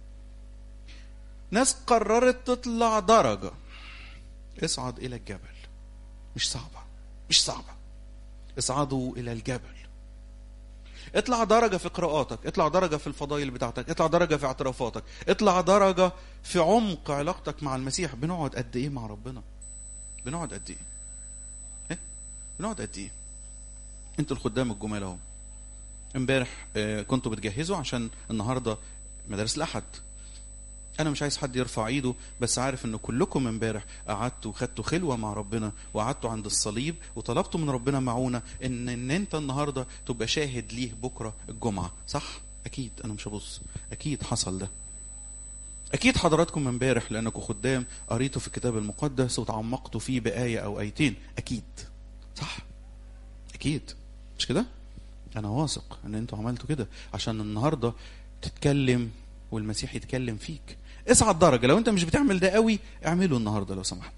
ناس قررت تطلع درجة اصعد إلى الجبل مش صعبة مش صعبة اصعدوا إلى الجبل اطلع درجة في قراءاتك اطلع درجة في الفضائل بتاعتك اطلع درجة في اعترافاتك اطلع درجة في عمق علاقتك مع المسيح بنقعد قد ايه مع ربنا بنقعد قد ايه ايه بنقعد قد ايه انتوا الخدام الجمال اهو امبارح آه، كنتوا بتجهزوا عشان النهارده مدارس الاحد انا مش عايز حد يرفع ايده بس عارف ان كلكم امبارح قعدتوا وخدتوا خلوه مع ربنا وقعدتوا عند الصليب وطلبتوا من ربنا معونه ان ان انت النهارده تبقى شاهد ليه بكره الجمعه صح اكيد انا مش هبص اكيد حصل ده اكيد حضراتكم امبارح لانكم خدام قريتوا في الكتاب المقدس وتعمقتوا فيه بايه او ايتين اكيد صح اكيد مش كده انا واثق ان انتوا عملتوا كده عشان النهارده تتكلم والمسيح يتكلم فيك اصعد درجه لو انت مش بتعمل ده قوي اعمله النهارده لو سمحت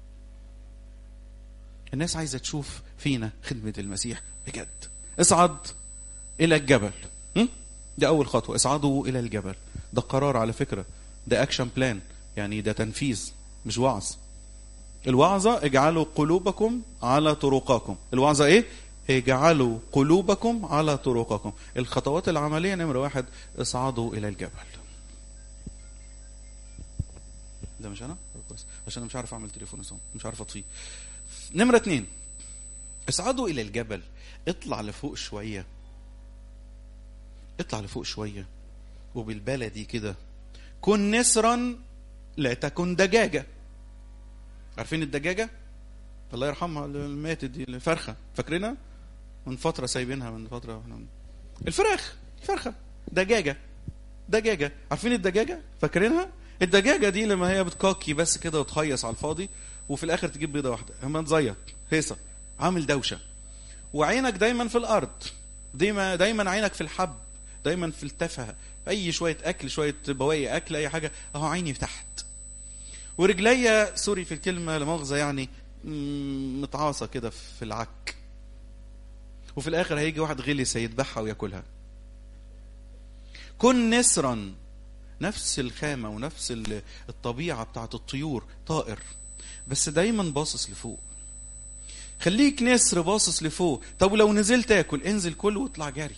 الناس عايزه تشوف فينا خدمه المسيح بجد اصعد الى الجبل م? ده اول خطوه اصعدوا الى الجبل ده قرار على فكره ده اكشن بلان يعني ده تنفيذ مش وعظ الوعظه اجعلوا قلوبكم على طرقكم الوعظه ايه اجعلوا قلوبكم على طرقكم الخطوات العمليه نمره واحد اصعدوا الى الجبل ده مش انا كويس عشان انا مش عارف اعمل تليفون اصلا مش عارف اطفيه نمره اتنين اصعدوا الى الجبل اطلع لفوق شويه اطلع لفوق شويه وبالبلدي كده كن نسرا لا تكن دجاجه عارفين الدجاجه الله يرحمها اللي ماتت دي الفرخه فاكرينها من فتره سايبينها من فتره واحنا الفراخ الفرخه دجاجه دجاجه عارفين الدجاجه فاكرينها الدجاجه دي لما هي بتكاكي بس كده وتخيص على الفاضي وفي الاخر تجيب بيضه واحده اما تزيط هيصه عامل دوشه وعينك دايما في الارض دايما دايما عينك في الحب دايما في التفه اي شويه اكل شويه بواقي اكل اي حاجه اهو عيني تحت ورجليا سوري في الكلمه لمؤاخذه يعني متعاصه كده في العك وفي الاخر هيجي واحد غلس هيذبحها وياكلها كن نسرا نفس الخامه ونفس الطبيعه بتاعت الطيور طائر بس دايما باصص لفوق خليك نسر باصص لفوق طب لو نزلت تاكل انزل كل واطلع جري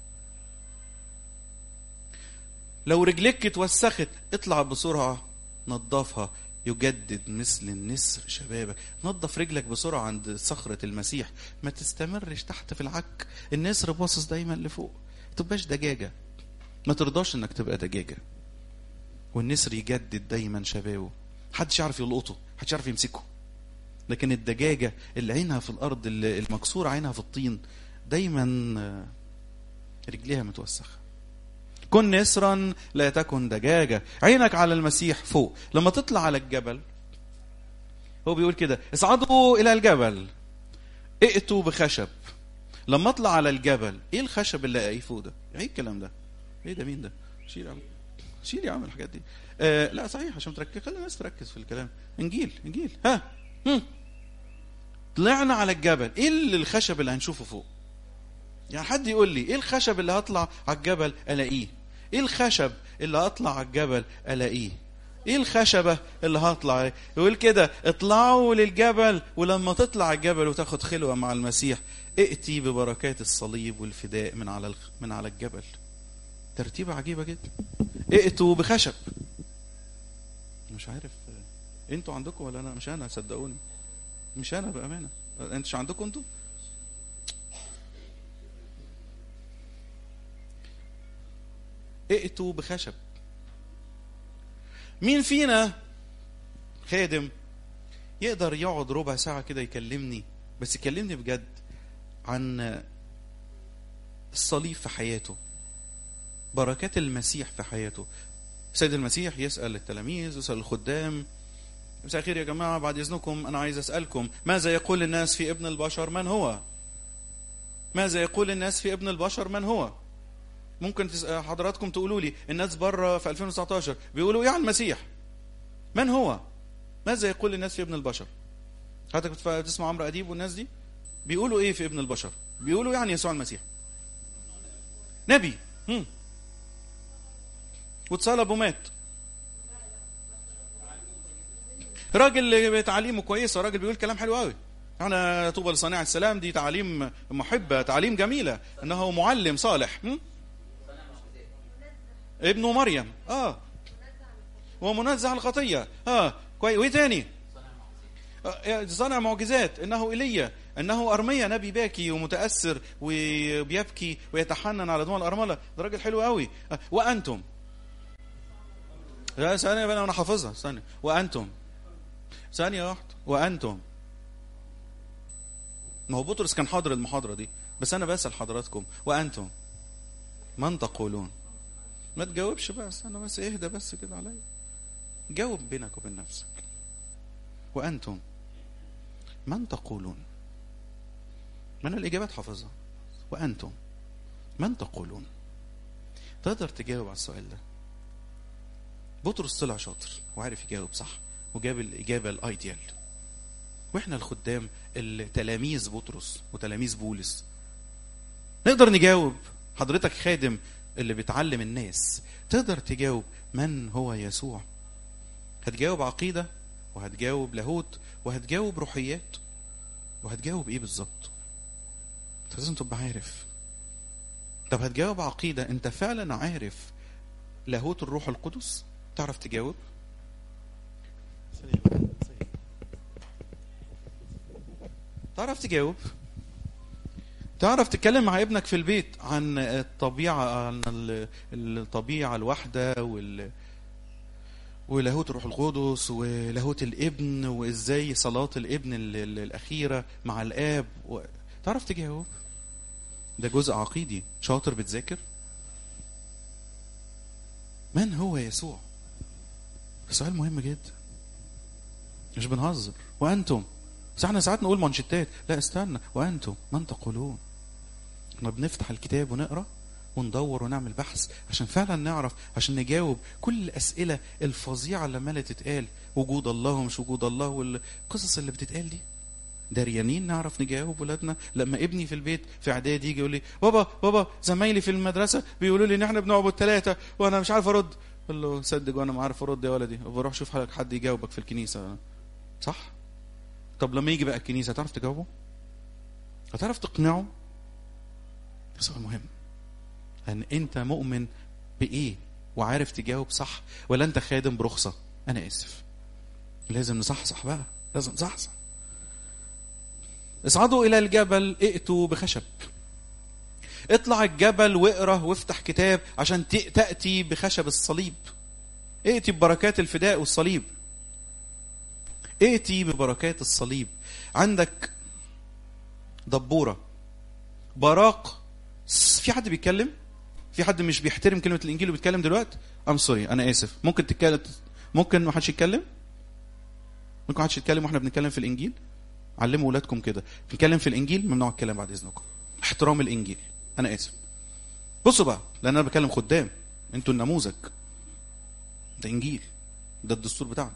لو رجلك اتوسخت اطلع بسرعه نظفها يجدد مثل النسر شبابك نظف رجلك بسرعة عند صخرة المسيح ما تستمرش تحت في العك النسر باصص دايما لفوق ما تبقاش دجاجة ما ترضاش انك تبقى دجاجة والنسر يجدد دايما شبابه محدش يعرف يلقطه محدش يعرف يمسكه لكن الدجاجة اللي عينها في الأرض اللي المكسورة عينها في الطين دايما رجليها متوسخة كن نسرا لا تكن دجاجة عينك على المسيح فوق لما تطلع على الجبل هو بيقول كده اصعدوا إلى الجبل ائتوا بخشب لما اطلع على الجبل ايه الخشب اللي الاقيه فوق ده ايه الكلام ده ايه ده مين ده شيل يا عم شيل يا عم الحاجات دي آه لا صحيح عشان تركز خلي الناس تركز في الكلام انجيل انجيل ها هم. طلعنا على الجبل ايه اللي الخشب اللي هنشوفه فوق يعني حد يقول لي ايه الخشب اللي هطلع على الجبل الاقيه ايه الخشب اللي هطلع على الجبل الاقيه ايه الخشبة اللي هطلع يقول كده اطلعوا للجبل ولما تطلع الجبل وتاخد خلوة مع المسيح ائتي ببركات الصليب والفداء من على من على الجبل ترتيبة عجيبة جدا ائتوا بخشب مش عارف انتوا عندكم ولا انا مش انا صدقوني مش انا بامانه انتوا عندكم انتوا ائتوا بخشب مين فينا خادم يقدر يقعد ربع ساعة كده يكلمني بس يكلمني بجد عن الصليب في حياته بركات المسيح في حياته سيد المسيح يسأل التلاميذ يسأل الخدام مساء الخير يا جماعة بعد إذنكم أنا عايز أسألكم ماذا يقول الناس في ابن البشر من هو ماذا يقول الناس في ابن البشر من هو ممكن حضراتكم تقولوا لي الناس بره في 2019 بيقولوا ايه عن المسيح من هو ماذا يقول الناس في ابن البشر حضرتك بتسمع عمرو اديب والناس دي بيقولوا ايه في ابن البشر بيقولوا يعني يسوع المسيح نبي هم. واتصلب ومات راجل تعليمه كويسه راجل بيقول كلام حلو قوي انا طوبى لصانع السلام دي تعليم محبه تعليم جميله انه معلم صالح هم؟ ابنه مريم اه ومنزع الخطيه اه كويس وايه تاني آه صنع معجزات انه ايليا انه ارميا نبي باكي ومتاثر وبيبكي ويتحنن على دموع الارمله ده راجل حلو قوي آه. وانتم لا ثانية بقى انا حافظها ثانية وانتم ثانية واحدة وانتم ما هو بطرس كان حاضر المحاضرة دي بس انا بسأل حضراتكم وانتم من تقولون ما تجاوبش بس انا بس اهدى بس كده عليا جاوب بينك وبين نفسك وانتم من تقولون من الاجابات حافظها وانتم من تقولون تقدر تجاوب على السؤال ده بطرس طلع شاطر وعارف يجاوب صح وجاب الاجابه الايديال واحنا الخدام التلاميذ بطرس وتلاميذ بولس نقدر نجاوب حضرتك خادم اللي بتعلم الناس تقدر تجاوب من هو يسوع هتجاوب عقيده وهتجاوب لاهوت وهتجاوب روحيات وهتجاوب ايه بالظبط انت لازم تبقى عارف طب هتجاوب عقيده انت فعلا عارف لاهوت الروح القدس تعرف تجاوب تعرف تجاوب تعرف تتكلم مع ابنك في البيت عن الطبيعة عن ال- الطبيعة الواحدة وال ولاهوت الروح القدس ولاهوت الابن وازاي صلاة الابن ال- ال- الأخيرة مع الآب و... تعرف تجاوب ده جزء عقيدي شاطر بتذاكر من هو يسوع سؤال مهم جدا مش بنهزر وانتم بس احنا ساعات نقول مانشيتات لا استنى وانتم من تقولون احنا بنفتح الكتاب ونقرا وندور ونعمل بحث عشان فعلا نعرف عشان نجاوب كل الاسئله الفظيعه اللي عماله تتقال وجود الله ومش وجود الله والقصص اللي بتتقال دي دريانين نعرف نجاوب ولادنا لما ابني في البيت في اعدادي يجي يقول لي بابا بابا زمايلي في المدرسه بيقولوا لي ان احنا بنعبد ثلاثه وانا مش عارف ارد اقول له صدق وانا ما عارف ارد يا ولدي بروح اشوف حضرتك حد يجاوبك في الكنيسه صح طب لما يجي بقى الكنيسه هتعرف تجاوبه هتعرف تقنعه ده سؤال مهم ان انت مؤمن بايه وعارف تجاوب صح ولا انت خادم برخصه انا اسف لازم نصحصح بقى لازم نصحصح اصعدوا الى الجبل ائتوا بخشب اطلع الجبل واقرا وافتح كتاب عشان ت- تاتي بخشب الصليب ائتي ببركات الفداء والصليب ائتي ببركات الصليب عندك دبوره براق س- في حد بيتكلم في حد مش بيحترم كلمه الانجيل وبيتكلم دلوقتي ام سوري انا اسف ممكن تتكلم ممكن ما حدش يتكلم ممكن ما حدش يتكلم واحنا بنتكلم في الانجيل علموا اولادكم كده بنتكلم في الانجيل ممنوع الكلام بعد اذنكم احترام الانجيل انا اسف بصوا بقى لان انا بكلم خدام انتوا النموذج ده انجيل ده الدستور بتاعنا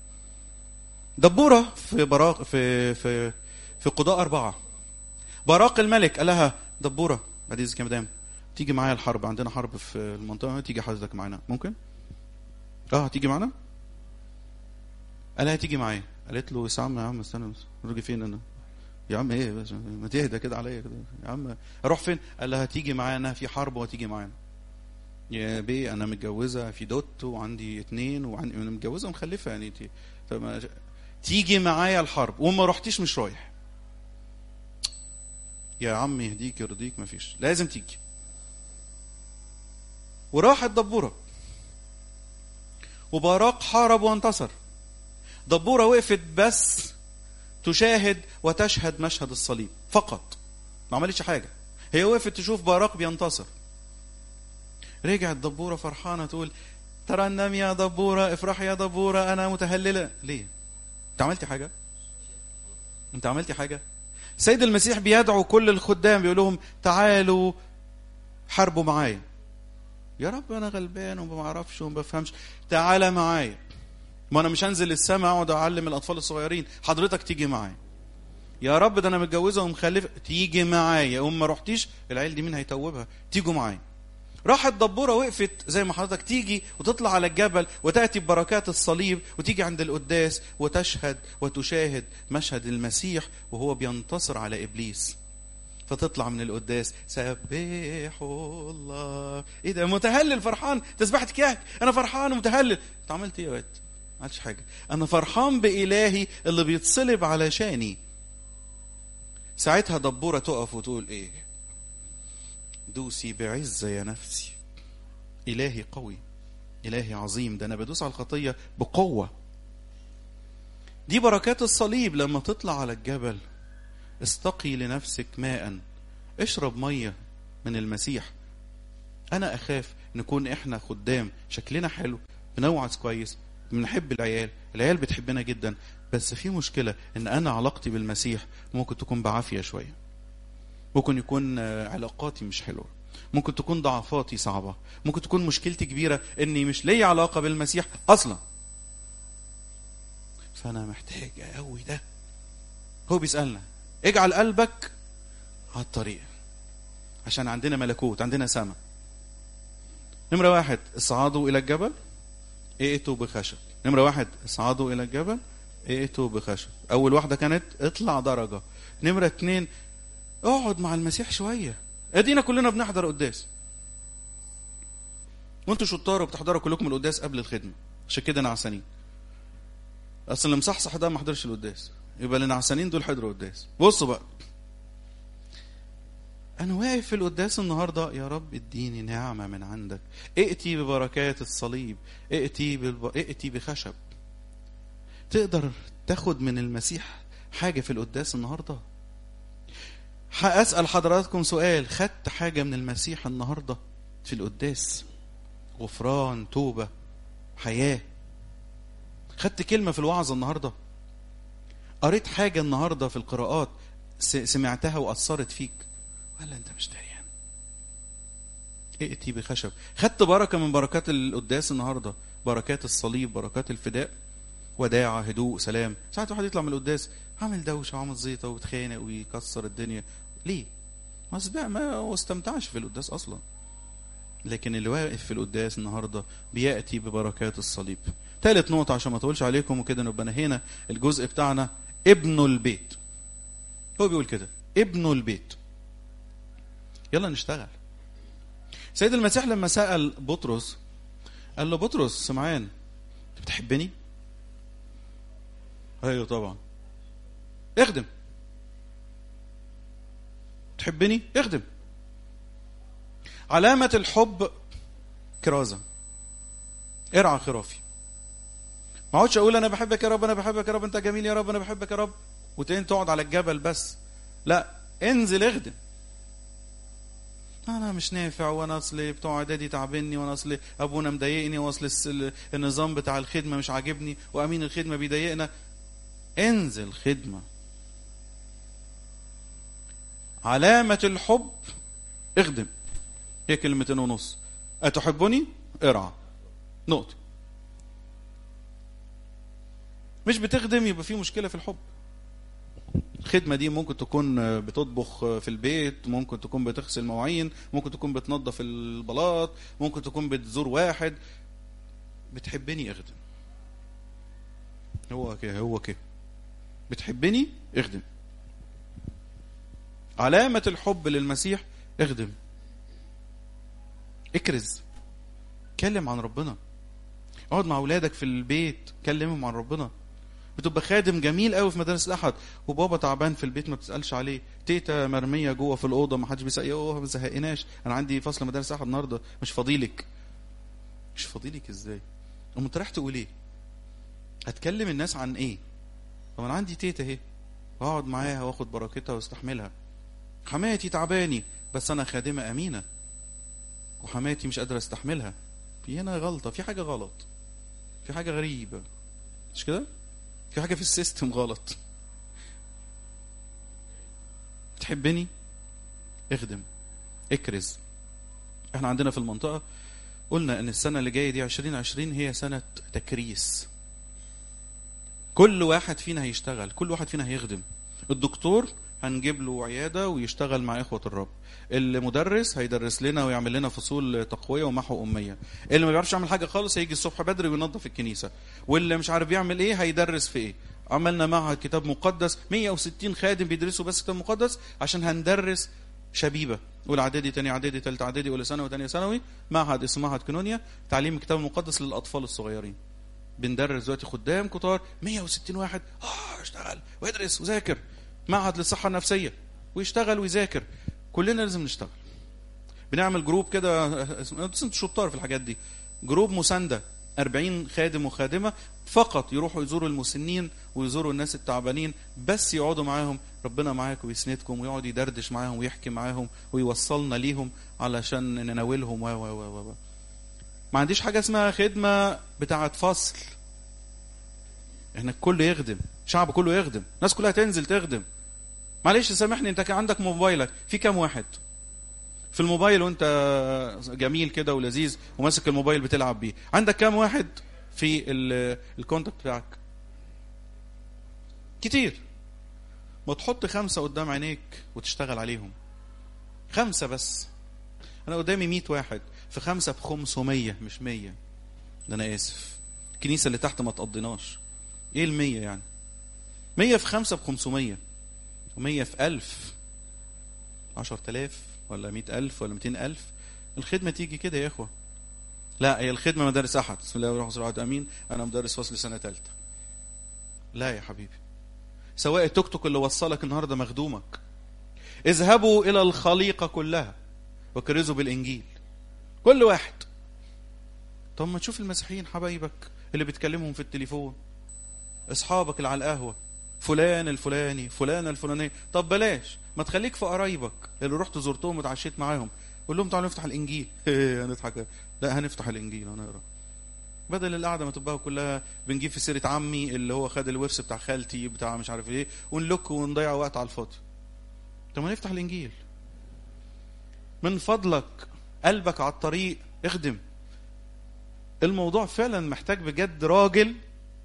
دبوره في براق في في في قضاء اربعه براق الملك قال لها دبوره بعد اذنك يا مدام تيجي معايا الحرب عندنا حرب في المنطقه تيجي حضرتك معانا ممكن اه تيجي معانا قال لها تيجي معايا قالت له يا عم يا عم استنى بس الراجل فين انا يا عم ايه بس ما تهدى كده عليا كده يا عم اروح فين قال لها تيجي معانا في حرب وتيجي معانا يا بيه انا متجوزه في دوت وعندي اتنين وعندي انا متجوزه ومخلفه يعني تي... فما... تيجي معايا الحرب وما رحتيش مش رايح يا عم يهديك يرضيك مفيش لازم تيجي وراحت دبوره وباراق حارب وانتصر دبوره وقفت بس تشاهد وتشهد مشهد الصليب فقط ما عملتش حاجه هي وقفت تشوف باراق بينتصر رجعت دبوره فرحانه تقول ترنم يا دبوره افرح يا دبوره انا متهلله ليه انت عملتي حاجه انت عملتي حاجه سيد المسيح بيدعو كل الخدام بيقول لهم تعالوا حاربوا معايا يا رب انا غلبان وما بعرفش وما بفهمش تعالى معايا ما انا مش هنزل السماء اقعد اعلم الاطفال الصغيرين حضرتك تيجي معايا يا رب ده انا متجوزه ومخلفه تيجي معايا وما ما رحتيش العيال دي مين هيتوبها تيجوا معايا راحت دبوره وقفت زي ما حضرتك تيجي وتطلع على الجبل وتاتي ببركات الصليب وتيجي عند القداس وتشهد وتشاهد مشهد المسيح وهو بينتصر على ابليس فتطلع من القداس سبحوا الله ايه ده متهلل فرحان تسبحتك ياك انا فرحان ومتهلل انت عملت ايه يا واد ما عملتش حاجه انا فرحان بالهي اللي بيتصلب علشاني ساعتها دبوره تقف وتقول ايه دوسي بعزه يا نفسي الهي قوي إلهي عظيم ده أنا بدوس على الخطية بقوة دي بركات الصليب لما تطلع على الجبل استقي لنفسك ماء اشرب مية من المسيح أنا أخاف نكون إحنا خدام شكلنا حلو بنوعظ كويس بنحب العيال العيال بتحبنا جدا بس في مشكلة إن أنا علاقتي بالمسيح ممكن تكون بعافية شوية ممكن يكون علاقاتي مش حلوة ممكن تكون ضعفاتي صعبة ممكن تكون مشكلتي كبيرة اني مش ليا علاقة بالمسيح اصلا فانا محتاج قوي ده هو بيسألنا اجعل قلبك على الطريق عشان عندنا ملكوت عندنا سماء نمرة واحد اصعدوا الى الجبل ائتوا بخشب نمرة واحد اصعدوا الى الجبل ائتوا بخشب اول واحدة كانت اطلع درجة نمرة اتنين اقعد مع المسيح شوية ادينا كلنا بنحضر قداس وانتوا شطار وبتحضروا كلكم القداس قبل الخدمة عشان كده نعسانين اصل اللي مصحصح ده ما حضرش القداس يبقى اللي نعسانين دول حضروا قداس بصوا بقى انا واقف في القداس النهارده يا رب اديني نعمه من عندك ائتي ببركات الصليب ائتي بالب... ائتي بخشب تقدر تاخد من المسيح حاجه في القداس النهارده هاسال حضراتكم سؤال خدت حاجه من المسيح النهارده في القداس غفران توبه حياه خدت كلمه في الوعظه النهارده قريت حاجه النهارده في القراءات سمعتها واثرت فيك ولا انت مش دريان ائتي بخشب خدت بركه من بركات القداس النهارده بركات الصليب بركات الفداء وداعة هدوء سلام ساعات واحد يطلع من القداس عامل دوشه وعامل زيطه ويتخانق ويكسر الدنيا ليه ما سبع ما استمتعش في القداس اصلا لكن اللي واقف في القداس النهارده بياتي ببركات الصليب ثالث نقطه عشان ما اطولش عليكم وكده نبقى نهينا الجزء بتاعنا ابن البيت هو بيقول كده ابن البيت يلا نشتغل سيد المسيح لما سأل بطرس قال له بطرس سمعان انت بتحبني ايوه طبعا اخدم تحبني اخدم علامة الحب كرازة ارعى خرافي ما اقعدش اقول انا بحبك يا رب انا بحبك يا رب انت جميل يا رب انا بحبك يا رب وتاني تقعد على الجبل بس لا انزل اخدم انا مش نافع وانا اصل بتوع اعدادي تعبني وانا اصل ابونا مضايقني واصل النظام بتاع الخدمه مش عاجبني وامين الخدمه بيضايقنا انزل خدمه علامه الحب اخدم هي كلمتين ونص اتحبني ارعى نقطه مش بتخدم يبقى في مشكله في الحب الخدمة دي ممكن تكون بتطبخ في البيت ممكن تكون بتغسل مواعين ممكن تكون بتنظف البلاط ممكن تكون بتزور واحد بتحبني اخدم هو كده هو كده بتحبني اخدم علامة الحب للمسيح اخدم اكرز كلم عن ربنا اقعد مع اولادك في البيت كلمهم عن ربنا بتبقى خادم جميل قوي في مدارس الاحد وبابا تعبان في البيت ما بتسالش عليه تيتا مرميه جوه في الاوضه ما حدش بيسال يوه ما زهقناش انا عندي فصل مدارس احد النهارده مش فاضيلك مش فاضيلك ازاي امال انت رايح تقول ايه هتكلم الناس عن ايه طب انا عندي تيتا اهي واقعد معاها واخد بركتها واستحملها حماتي تعباني بس انا خادمه امينه وحماتي مش قادره استحملها في هنا غلطه في حاجه غلط في حاجه غريبه مش كده في حاجه في السيستم غلط تحبني اخدم اكرز احنا عندنا في المنطقه قلنا ان السنه اللي جايه دي 2020 هي سنه تكريس كل واحد فينا هيشتغل كل واحد فينا هيخدم الدكتور هنجيب له عياده ويشتغل مع اخوه الرب المدرس هيدرس لنا ويعمل لنا فصول تقويه ومحو اميه اللي ما بيعرفش يعمل حاجه خالص هيجي الصبح بدري وينظف الكنيسه واللي مش عارف يعمل ايه هيدرس في ايه عملنا معهد كتاب مقدس 160 خادم بيدرسوا بس كتاب مقدس عشان هندرس شبيبه اولى اعدادي تاني اعدادي تالتة اعدادي اولى ثانوي تانية ثانوي معهد اسمه معهد كنونيا تعليم الكتاب المقدس للاطفال الصغيرين بندرس دلوقتي خدام كتار 160 واحد اه اشتغل وادرس وذاكر معهد للصحه النفسيه ويشتغل ويذاكر كلنا لازم نشتغل بنعمل جروب كده انتوا شطار في الحاجات دي جروب مسانده 40 خادم وخادمه فقط يروحوا يزوروا المسنين ويزوروا الناس التعبانين بس يقعدوا معاهم ربنا معاكم ويسندكم ويقعد يدردش معاهم ويحكي معاهم ويوصلنا ليهم علشان نناولهم و و و و ما عنديش حاجه اسمها خدمه بتاعه فصل احنا الكل يخدم الشعب كله يخدم الناس كلها تنزل تخدم معلش سامحني انت كان عندك موبايلك في كام واحد في الموبايل وانت جميل كده ولذيذ وماسك الموبايل بتلعب بيه عندك كام واحد في الكونتاكت بتاعك كتير ما تحط خمسة قدام عينيك وتشتغل عليهم خمسة بس أنا قدامي مية واحد في خمسة بخمسمية مش مية ده أنا آسف الكنيسة اللي تحت ما تقضيناش إيه المية يعني مية في خمسة بخمسمية ومية في ألف عشر تلاف ولا مئة ألف ولا مئتين ألف الخدمة تيجي كده يا إخوة لا هي الخدمة مدارس أحد بسم الله الرحمن الرحيم أمين أنا مدرس فصل سنة ثالثة لا يا حبيبي سواء التوك توك اللي وصلك النهارده مخدومك اذهبوا إلى الخليقة كلها وكرزوا بالإنجيل كل واحد طب ما تشوف المسيحيين حبايبك اللي بتكلمهم في التليفون اصحابك اللي على القهوه فلان الفلاني فلانه الفلانيه طب بلاش ما تخليك في قرايبك اللي رحت زرتهم وتعشيت معاهم قول لهم تعالوا نفتح الانجيل هنضحك لا هنفتح الانجيل هنقرا بدل القعده ما تبقى كلها بنجيب في سيره عمي اللي هو خد الورث بتاع خالتي بتاع مش عارف ايه ونلك ونضيع وقت على الفاضي طب ما نفتح الانجيل من فضلك قلبك على الطريق اخدم الموضوع فعلا محتاج بجد راجل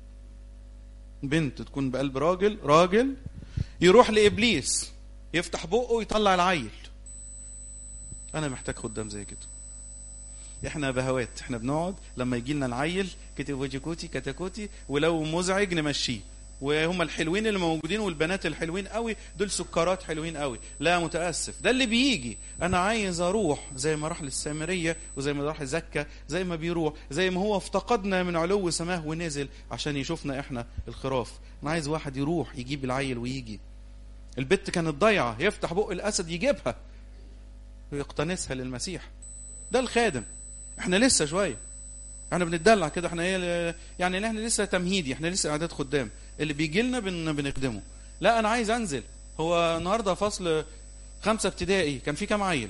بنت تكون بقلب راجل راجل يروح لابليس يفتح بقه ويطلع العيل انا محتاج خدام زي كده احنا بهوات احنا بنقعد لما يجي لنا العيل كتفوجيكوتي كتاكوتي ولو مزعج نمشيه وهم الحلوين اللي موجودين والبنات الحلوين قوي دول سكرات حلوين قوي لا متاسف ده اللي بيجي انا عايز اروح زي ما راح للسامريه وزي ما راح زكا زي ما بيروح زي ما هو افتقدنا من علو سماه ونزل عشان يشوفنا احنا الخراف انا عايز واحد يروح يجيب العيل ويجي البت كانت ضايعه يفتح بق الاسد يجيبها ويقتنسها للمسيح ده الخادم احنا لسه شويه احنا بنتدلع كده احنا ايه يعني احنا لسه تمهيدي احنا لسه اعداد خدام اللي بيجي لنا بن بنخدمه لا انا عايز انزل هو النهارده فصل خمسه ابتدائي كان في كام عيل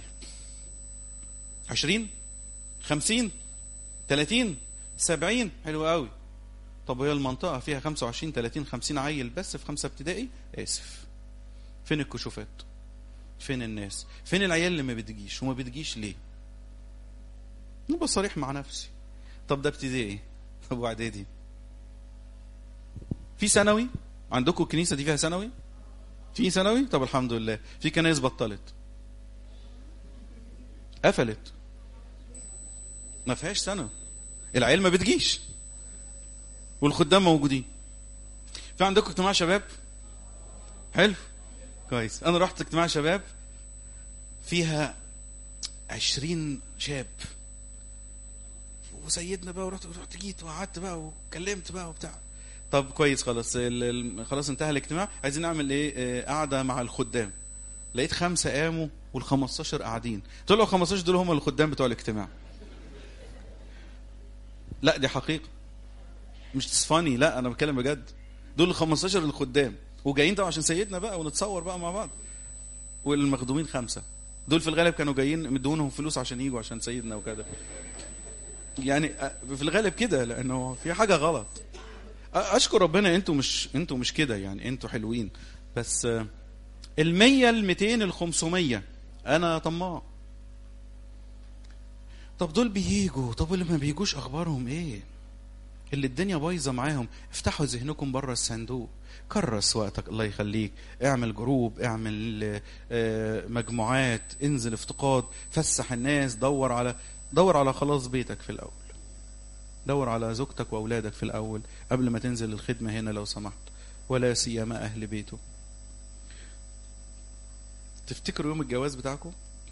20 50 30 70 حلو قوي طب هي المنطقه فيها 25 30 50 عيل بس في خمسه ابتدائي اسف فين الكشوفات فين الناس فين العيال اللي ما بتجيش وما بتجيش ليه نبقى صريح مع نفسي طب ده ابتدائي طب واعدادي في ثانوي عندكم الكنيسه دي فيها ثانوي في ثانوي طب الحمد لله في كنايس بطلت قفلت ما فيهاش ثانوي العيال ما بتجيش والخدام موجودين في عندكم اجتماع شباب حلو كويس انا رحت اجتماع شباب فيها عشرين شاب وسيدنا بقى ورحت رحت جيت وقعدت بقى وكلمت بقى وبتاع طب كويس خلاص ال- ال- خلاص انتهى الاجتماع عايزين نعمل ايه آه، قعده مع الخدام لقيت خمسه قاموا وال 15 قاعدين طلعوا 15 دول هم الخدام بتوع الاجتماع لا دي حقيقه مش فاني لا انا بتكلم بجد دول ال 15 الخدام وجايين طبعا عشان سيدنا بقى ونتصور بقى مع بعض والمخدومين خمسه دول في الغالب كانوا جايين مدونهم فلوس عشان يجوا عشان سيدنا وكده يعني في الغالب كده لانه في حاجه غلط اشكر ربنا انتوا مش انتوا مش كده يعني انتوا حلوين بس المية الميتين الخمسمية انا طماع طب دول بييجوا طب اللي ما بيجوش اخبارهم ايه اللي الدنيا بايظه معاهم افتحوا ذهنكم بره الصندوق كرس وقتك الله يخليك اعمل جروب اعمل آه، مجموعات انزل افتقاد فسح الناس دور على دور على خلاص بيتك في الاول دور على زوجتك واولادك في الاول قبل ما تنزل الخدمه هنا لو سمحت ولا سيما اهل بيته تفتكروا يوم الجواز بتاعكم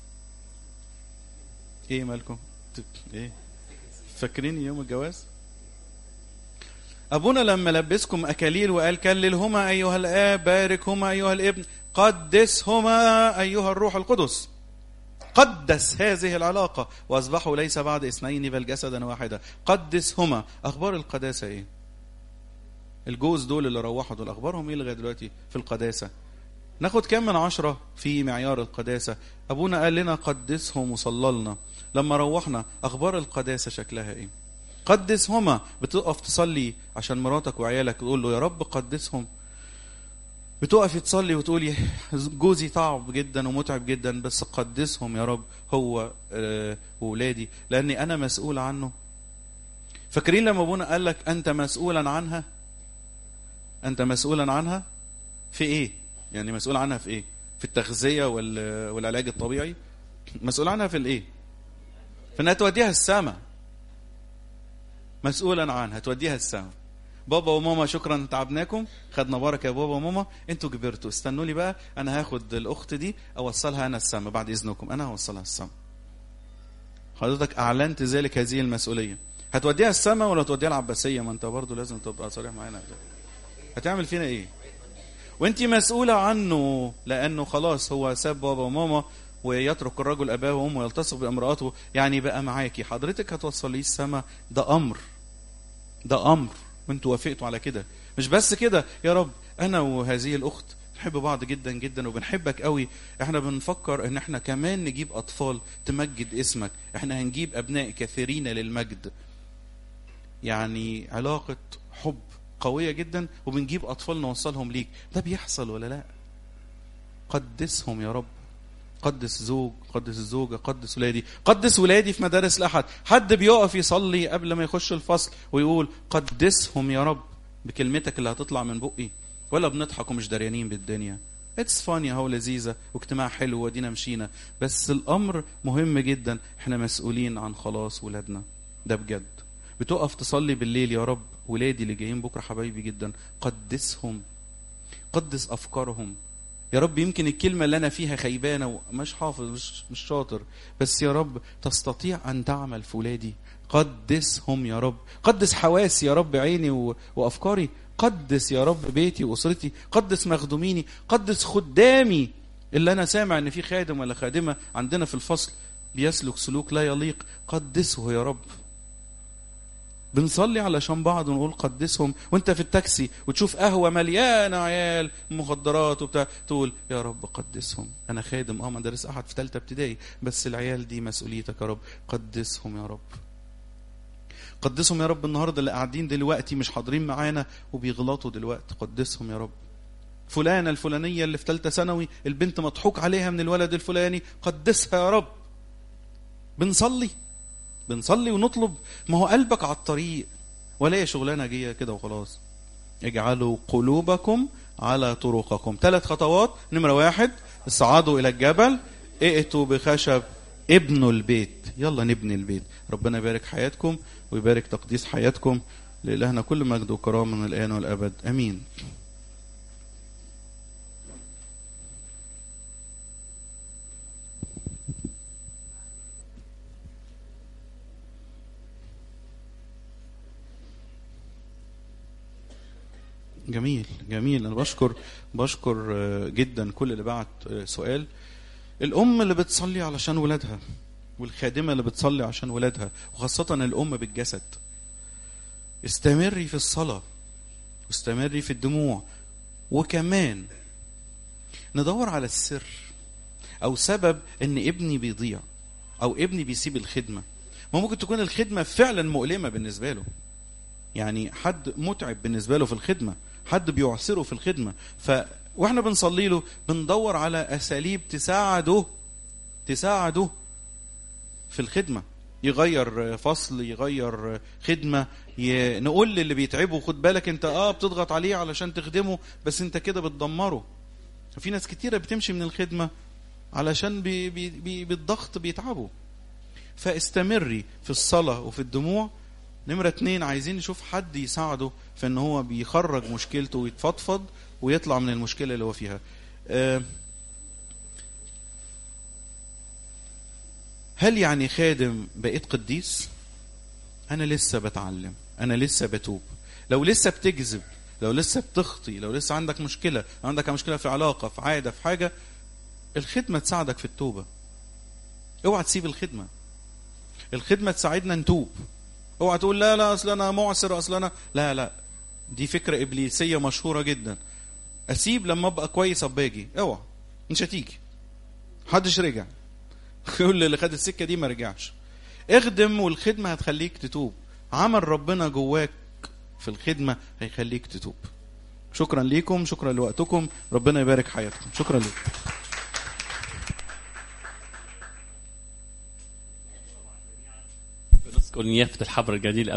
ايه مالكم تف- ايه فاكرين يوم الجواز ابونا لما لبسكم اكاليل وقال كللهما ايها الاب باركهما ايها الابن قدسهما ايها الروح القدس قدس هذه العلاقة وأصبحوا ليس بعد اثنين بل جسدا واحدا قدسهما أخبار القداسة إيه الجوز دول اللي روحوا دول أخبارهم إيه لغاية دلوقتي في القداسة ناخد كام من عشرة في معيار القداسة أبونا قال لنا قدسهم وصللنا لما روحنا أخبار القداسة شكلها إيه قدسهما بتقف تصلي عشان مراتك وعيالك تقول له يا رب قدسهم بتقفي تصلي وتقولي جوزي تعب جدا ومتعب جدا بس قدسهم يا رب هو آه، وولادي لاني انا مسؤول عنه فاكرين لما ابونا قال لك انت مسؤولا عنها انت مسؤولا عنها في ايه يعني مسؤول عنها في ايه في التغذيه وال- والعلاج الطبيعي مسؤول عنها في الايه في انها توديها السماء مسؤولا عنها توديها السماء بابا وماما شكرا تعبناكم خدنا بركه يا بابا وماما انتوا كبرتوا استنوا لي بقى انا هاخد الاخت دي اوصلها انا السما بعد اذنكم انا هوصلها السما حضرتك اعلنت ذلك هذه المسؤوليه هتوديها السما ولا توديها العباسيه ما انت برضو لازم تبقى صريح معانا هتعمل فينا ايه وانت مسؤوله عنه لانه خلاص هو ساب بابا وماما ويترك الرجل اباه وامه ويلتصق بامراته يعني بقى معاكي حضرتك هتوصليه السما ده امر ده امر وانتوا وافقتوا على كده مش بس كده يا رب انا وهذه الاخت بنحب بعض جدا جدا وبنحبك قوي احنا بنفكر ان احنا كمان نجيب اطفال تمجد اسمك احنا هنجيب ابناء كثيرين للمجد يعني علاقة حب قوية جدا وبنجيب اطفال نوصلهم ليك ده بيحصل ولا لا قدسهم يا رب قدس زوج قدس الزوجة قدس ولادي قدس ولادي في مدارس الأحد حد بيقف يصلي قبل ما يخش الفصل ويقول قدسهم يا رب بكلمتك اللي هتطلع من بقي ولا بنضحك ومش دريانين بالدنيا اتس فاني اهو لذيذه واجتماع حلو ودينا مشينا بس الامر مهم جدا احنا مسؤولين عن خلاص ولادنا ده بجد بتقف تصلي بالليل يا رب ولادي اللي جايين بكره حبايبي جدا قدسهم قدس افكارهم يا رب يمكن الكلمة اللي أنا فيها خيبانة ومش حافظ مش, مش شاطر بس يا رب تستطيع أن تعمل في ولادي قدسهم يا رب قدس حواسي يا رب عيني و... وأفكاري قدس يا رب بيتي وأسرتي قدس مخدوميني قدس خدامي اللي أنا سامع إن في خادم ولا خادمة عندنا في الفصل بيسلك سلوك لا يليق قدسه يا رب بنصلي علشان بعض ونقول قدسهم وانت في التاكسي وتشوف قهوه مليانه عيال مخدرات وبتاع تقول يا رب قدسهم انا خادم اه مدارس احد في ثالثه ابتدائي بس العيال دي مسؤوليتك يا رب قدسهم يا رب قدسهم يا رب النهارده اللي قاعدين دلوقتي مش حاضرين معانا وبيغلطوا دلوقتي قدسهم يا رب فلانه الفلانيه اللي في ثالثه ثانوي البنت مضحوك عليها من الولد الفلاني قدسها يا رب بنصلي بنصلي ونطلب ما هو قلبك على الطريق ولا هي شغلانه جايه كده وخلاص اجعلوا قلوبكم على طرقكم ثلاث خطوات نمره واحد اصعدوا الى الجبل ائتوا بخشب ابنوا البيت يلا نبني البيت ربنا يبارك حياتكم ويبارك تقديس حياتكم لإلهنا كل مجد وكرامة من الآن والأبد أمين جميل جميل انا بشكر بشكر آه، جدا كل اللي بعت آه، سؤال الام اللي بتصلي علشان ولادها والخادمه اللي بتصلي عشان ولادها وخاصه الام بالجسد استمري في الصلاه واستمري في الدموع وكمان ندور على السر او سبب ان ابني بيضيع او ابني بيسيب الخدمه ما ممكن تكون الخدمه فعلا مؤلمه بالنسبه له يعني حد متعب بالنسبه له في الخدمه حد بيعسره في الخدمه ف واحنا بنصلي له بندور على اساليب تساعده تساعده في الخدمه يغير فصل يغير خدمه ي... نقول للي بيتعبه خد بالك انت اه بتضغط عليه علشان تخدمه بس انت كده بتدمره في ناس كتيره بتمشي من الخدمه علشان بي... بي... بي... بالضغط بيتعبوا فاستمري في الصلاه وفي الدموع نمرة اتنين عايزين نشوف حد يساعده في ان هو بيخرج مشكلته ويتفضفض ويطلع من المشكلة اللي هو فيها آه، هل يعني خادم بقيت قديس انا لسه بتعلم انا لسه بتوب لو لسه بتكذب لو لسه بتخطي لو لسه عندك مشكلة عندك مشكلة في علاقة في عادة في حاجة الخدمة تساعدك في التوبة اوعى تسيب الخدمه الخدمه تساعدنا نتوب اوعى تقول لا لا اصل انا معسر اصل انا لا لا دي فكره ابليسيه مشهوره جدا اسيب لما ابقى كويس ابقى اجي اوعى مش هتيجي محدش رجع كل اللي خد السكه دي ما رجعش اخدم والخدمه هتخليك تتوب عمل ربنا جواك في الخدمه هيخليك تتوب شكرا ليكم شكرا لوقتكم ربنا يبارك حياتكم شكرا لكم نذكر نيافة الحبر الجليل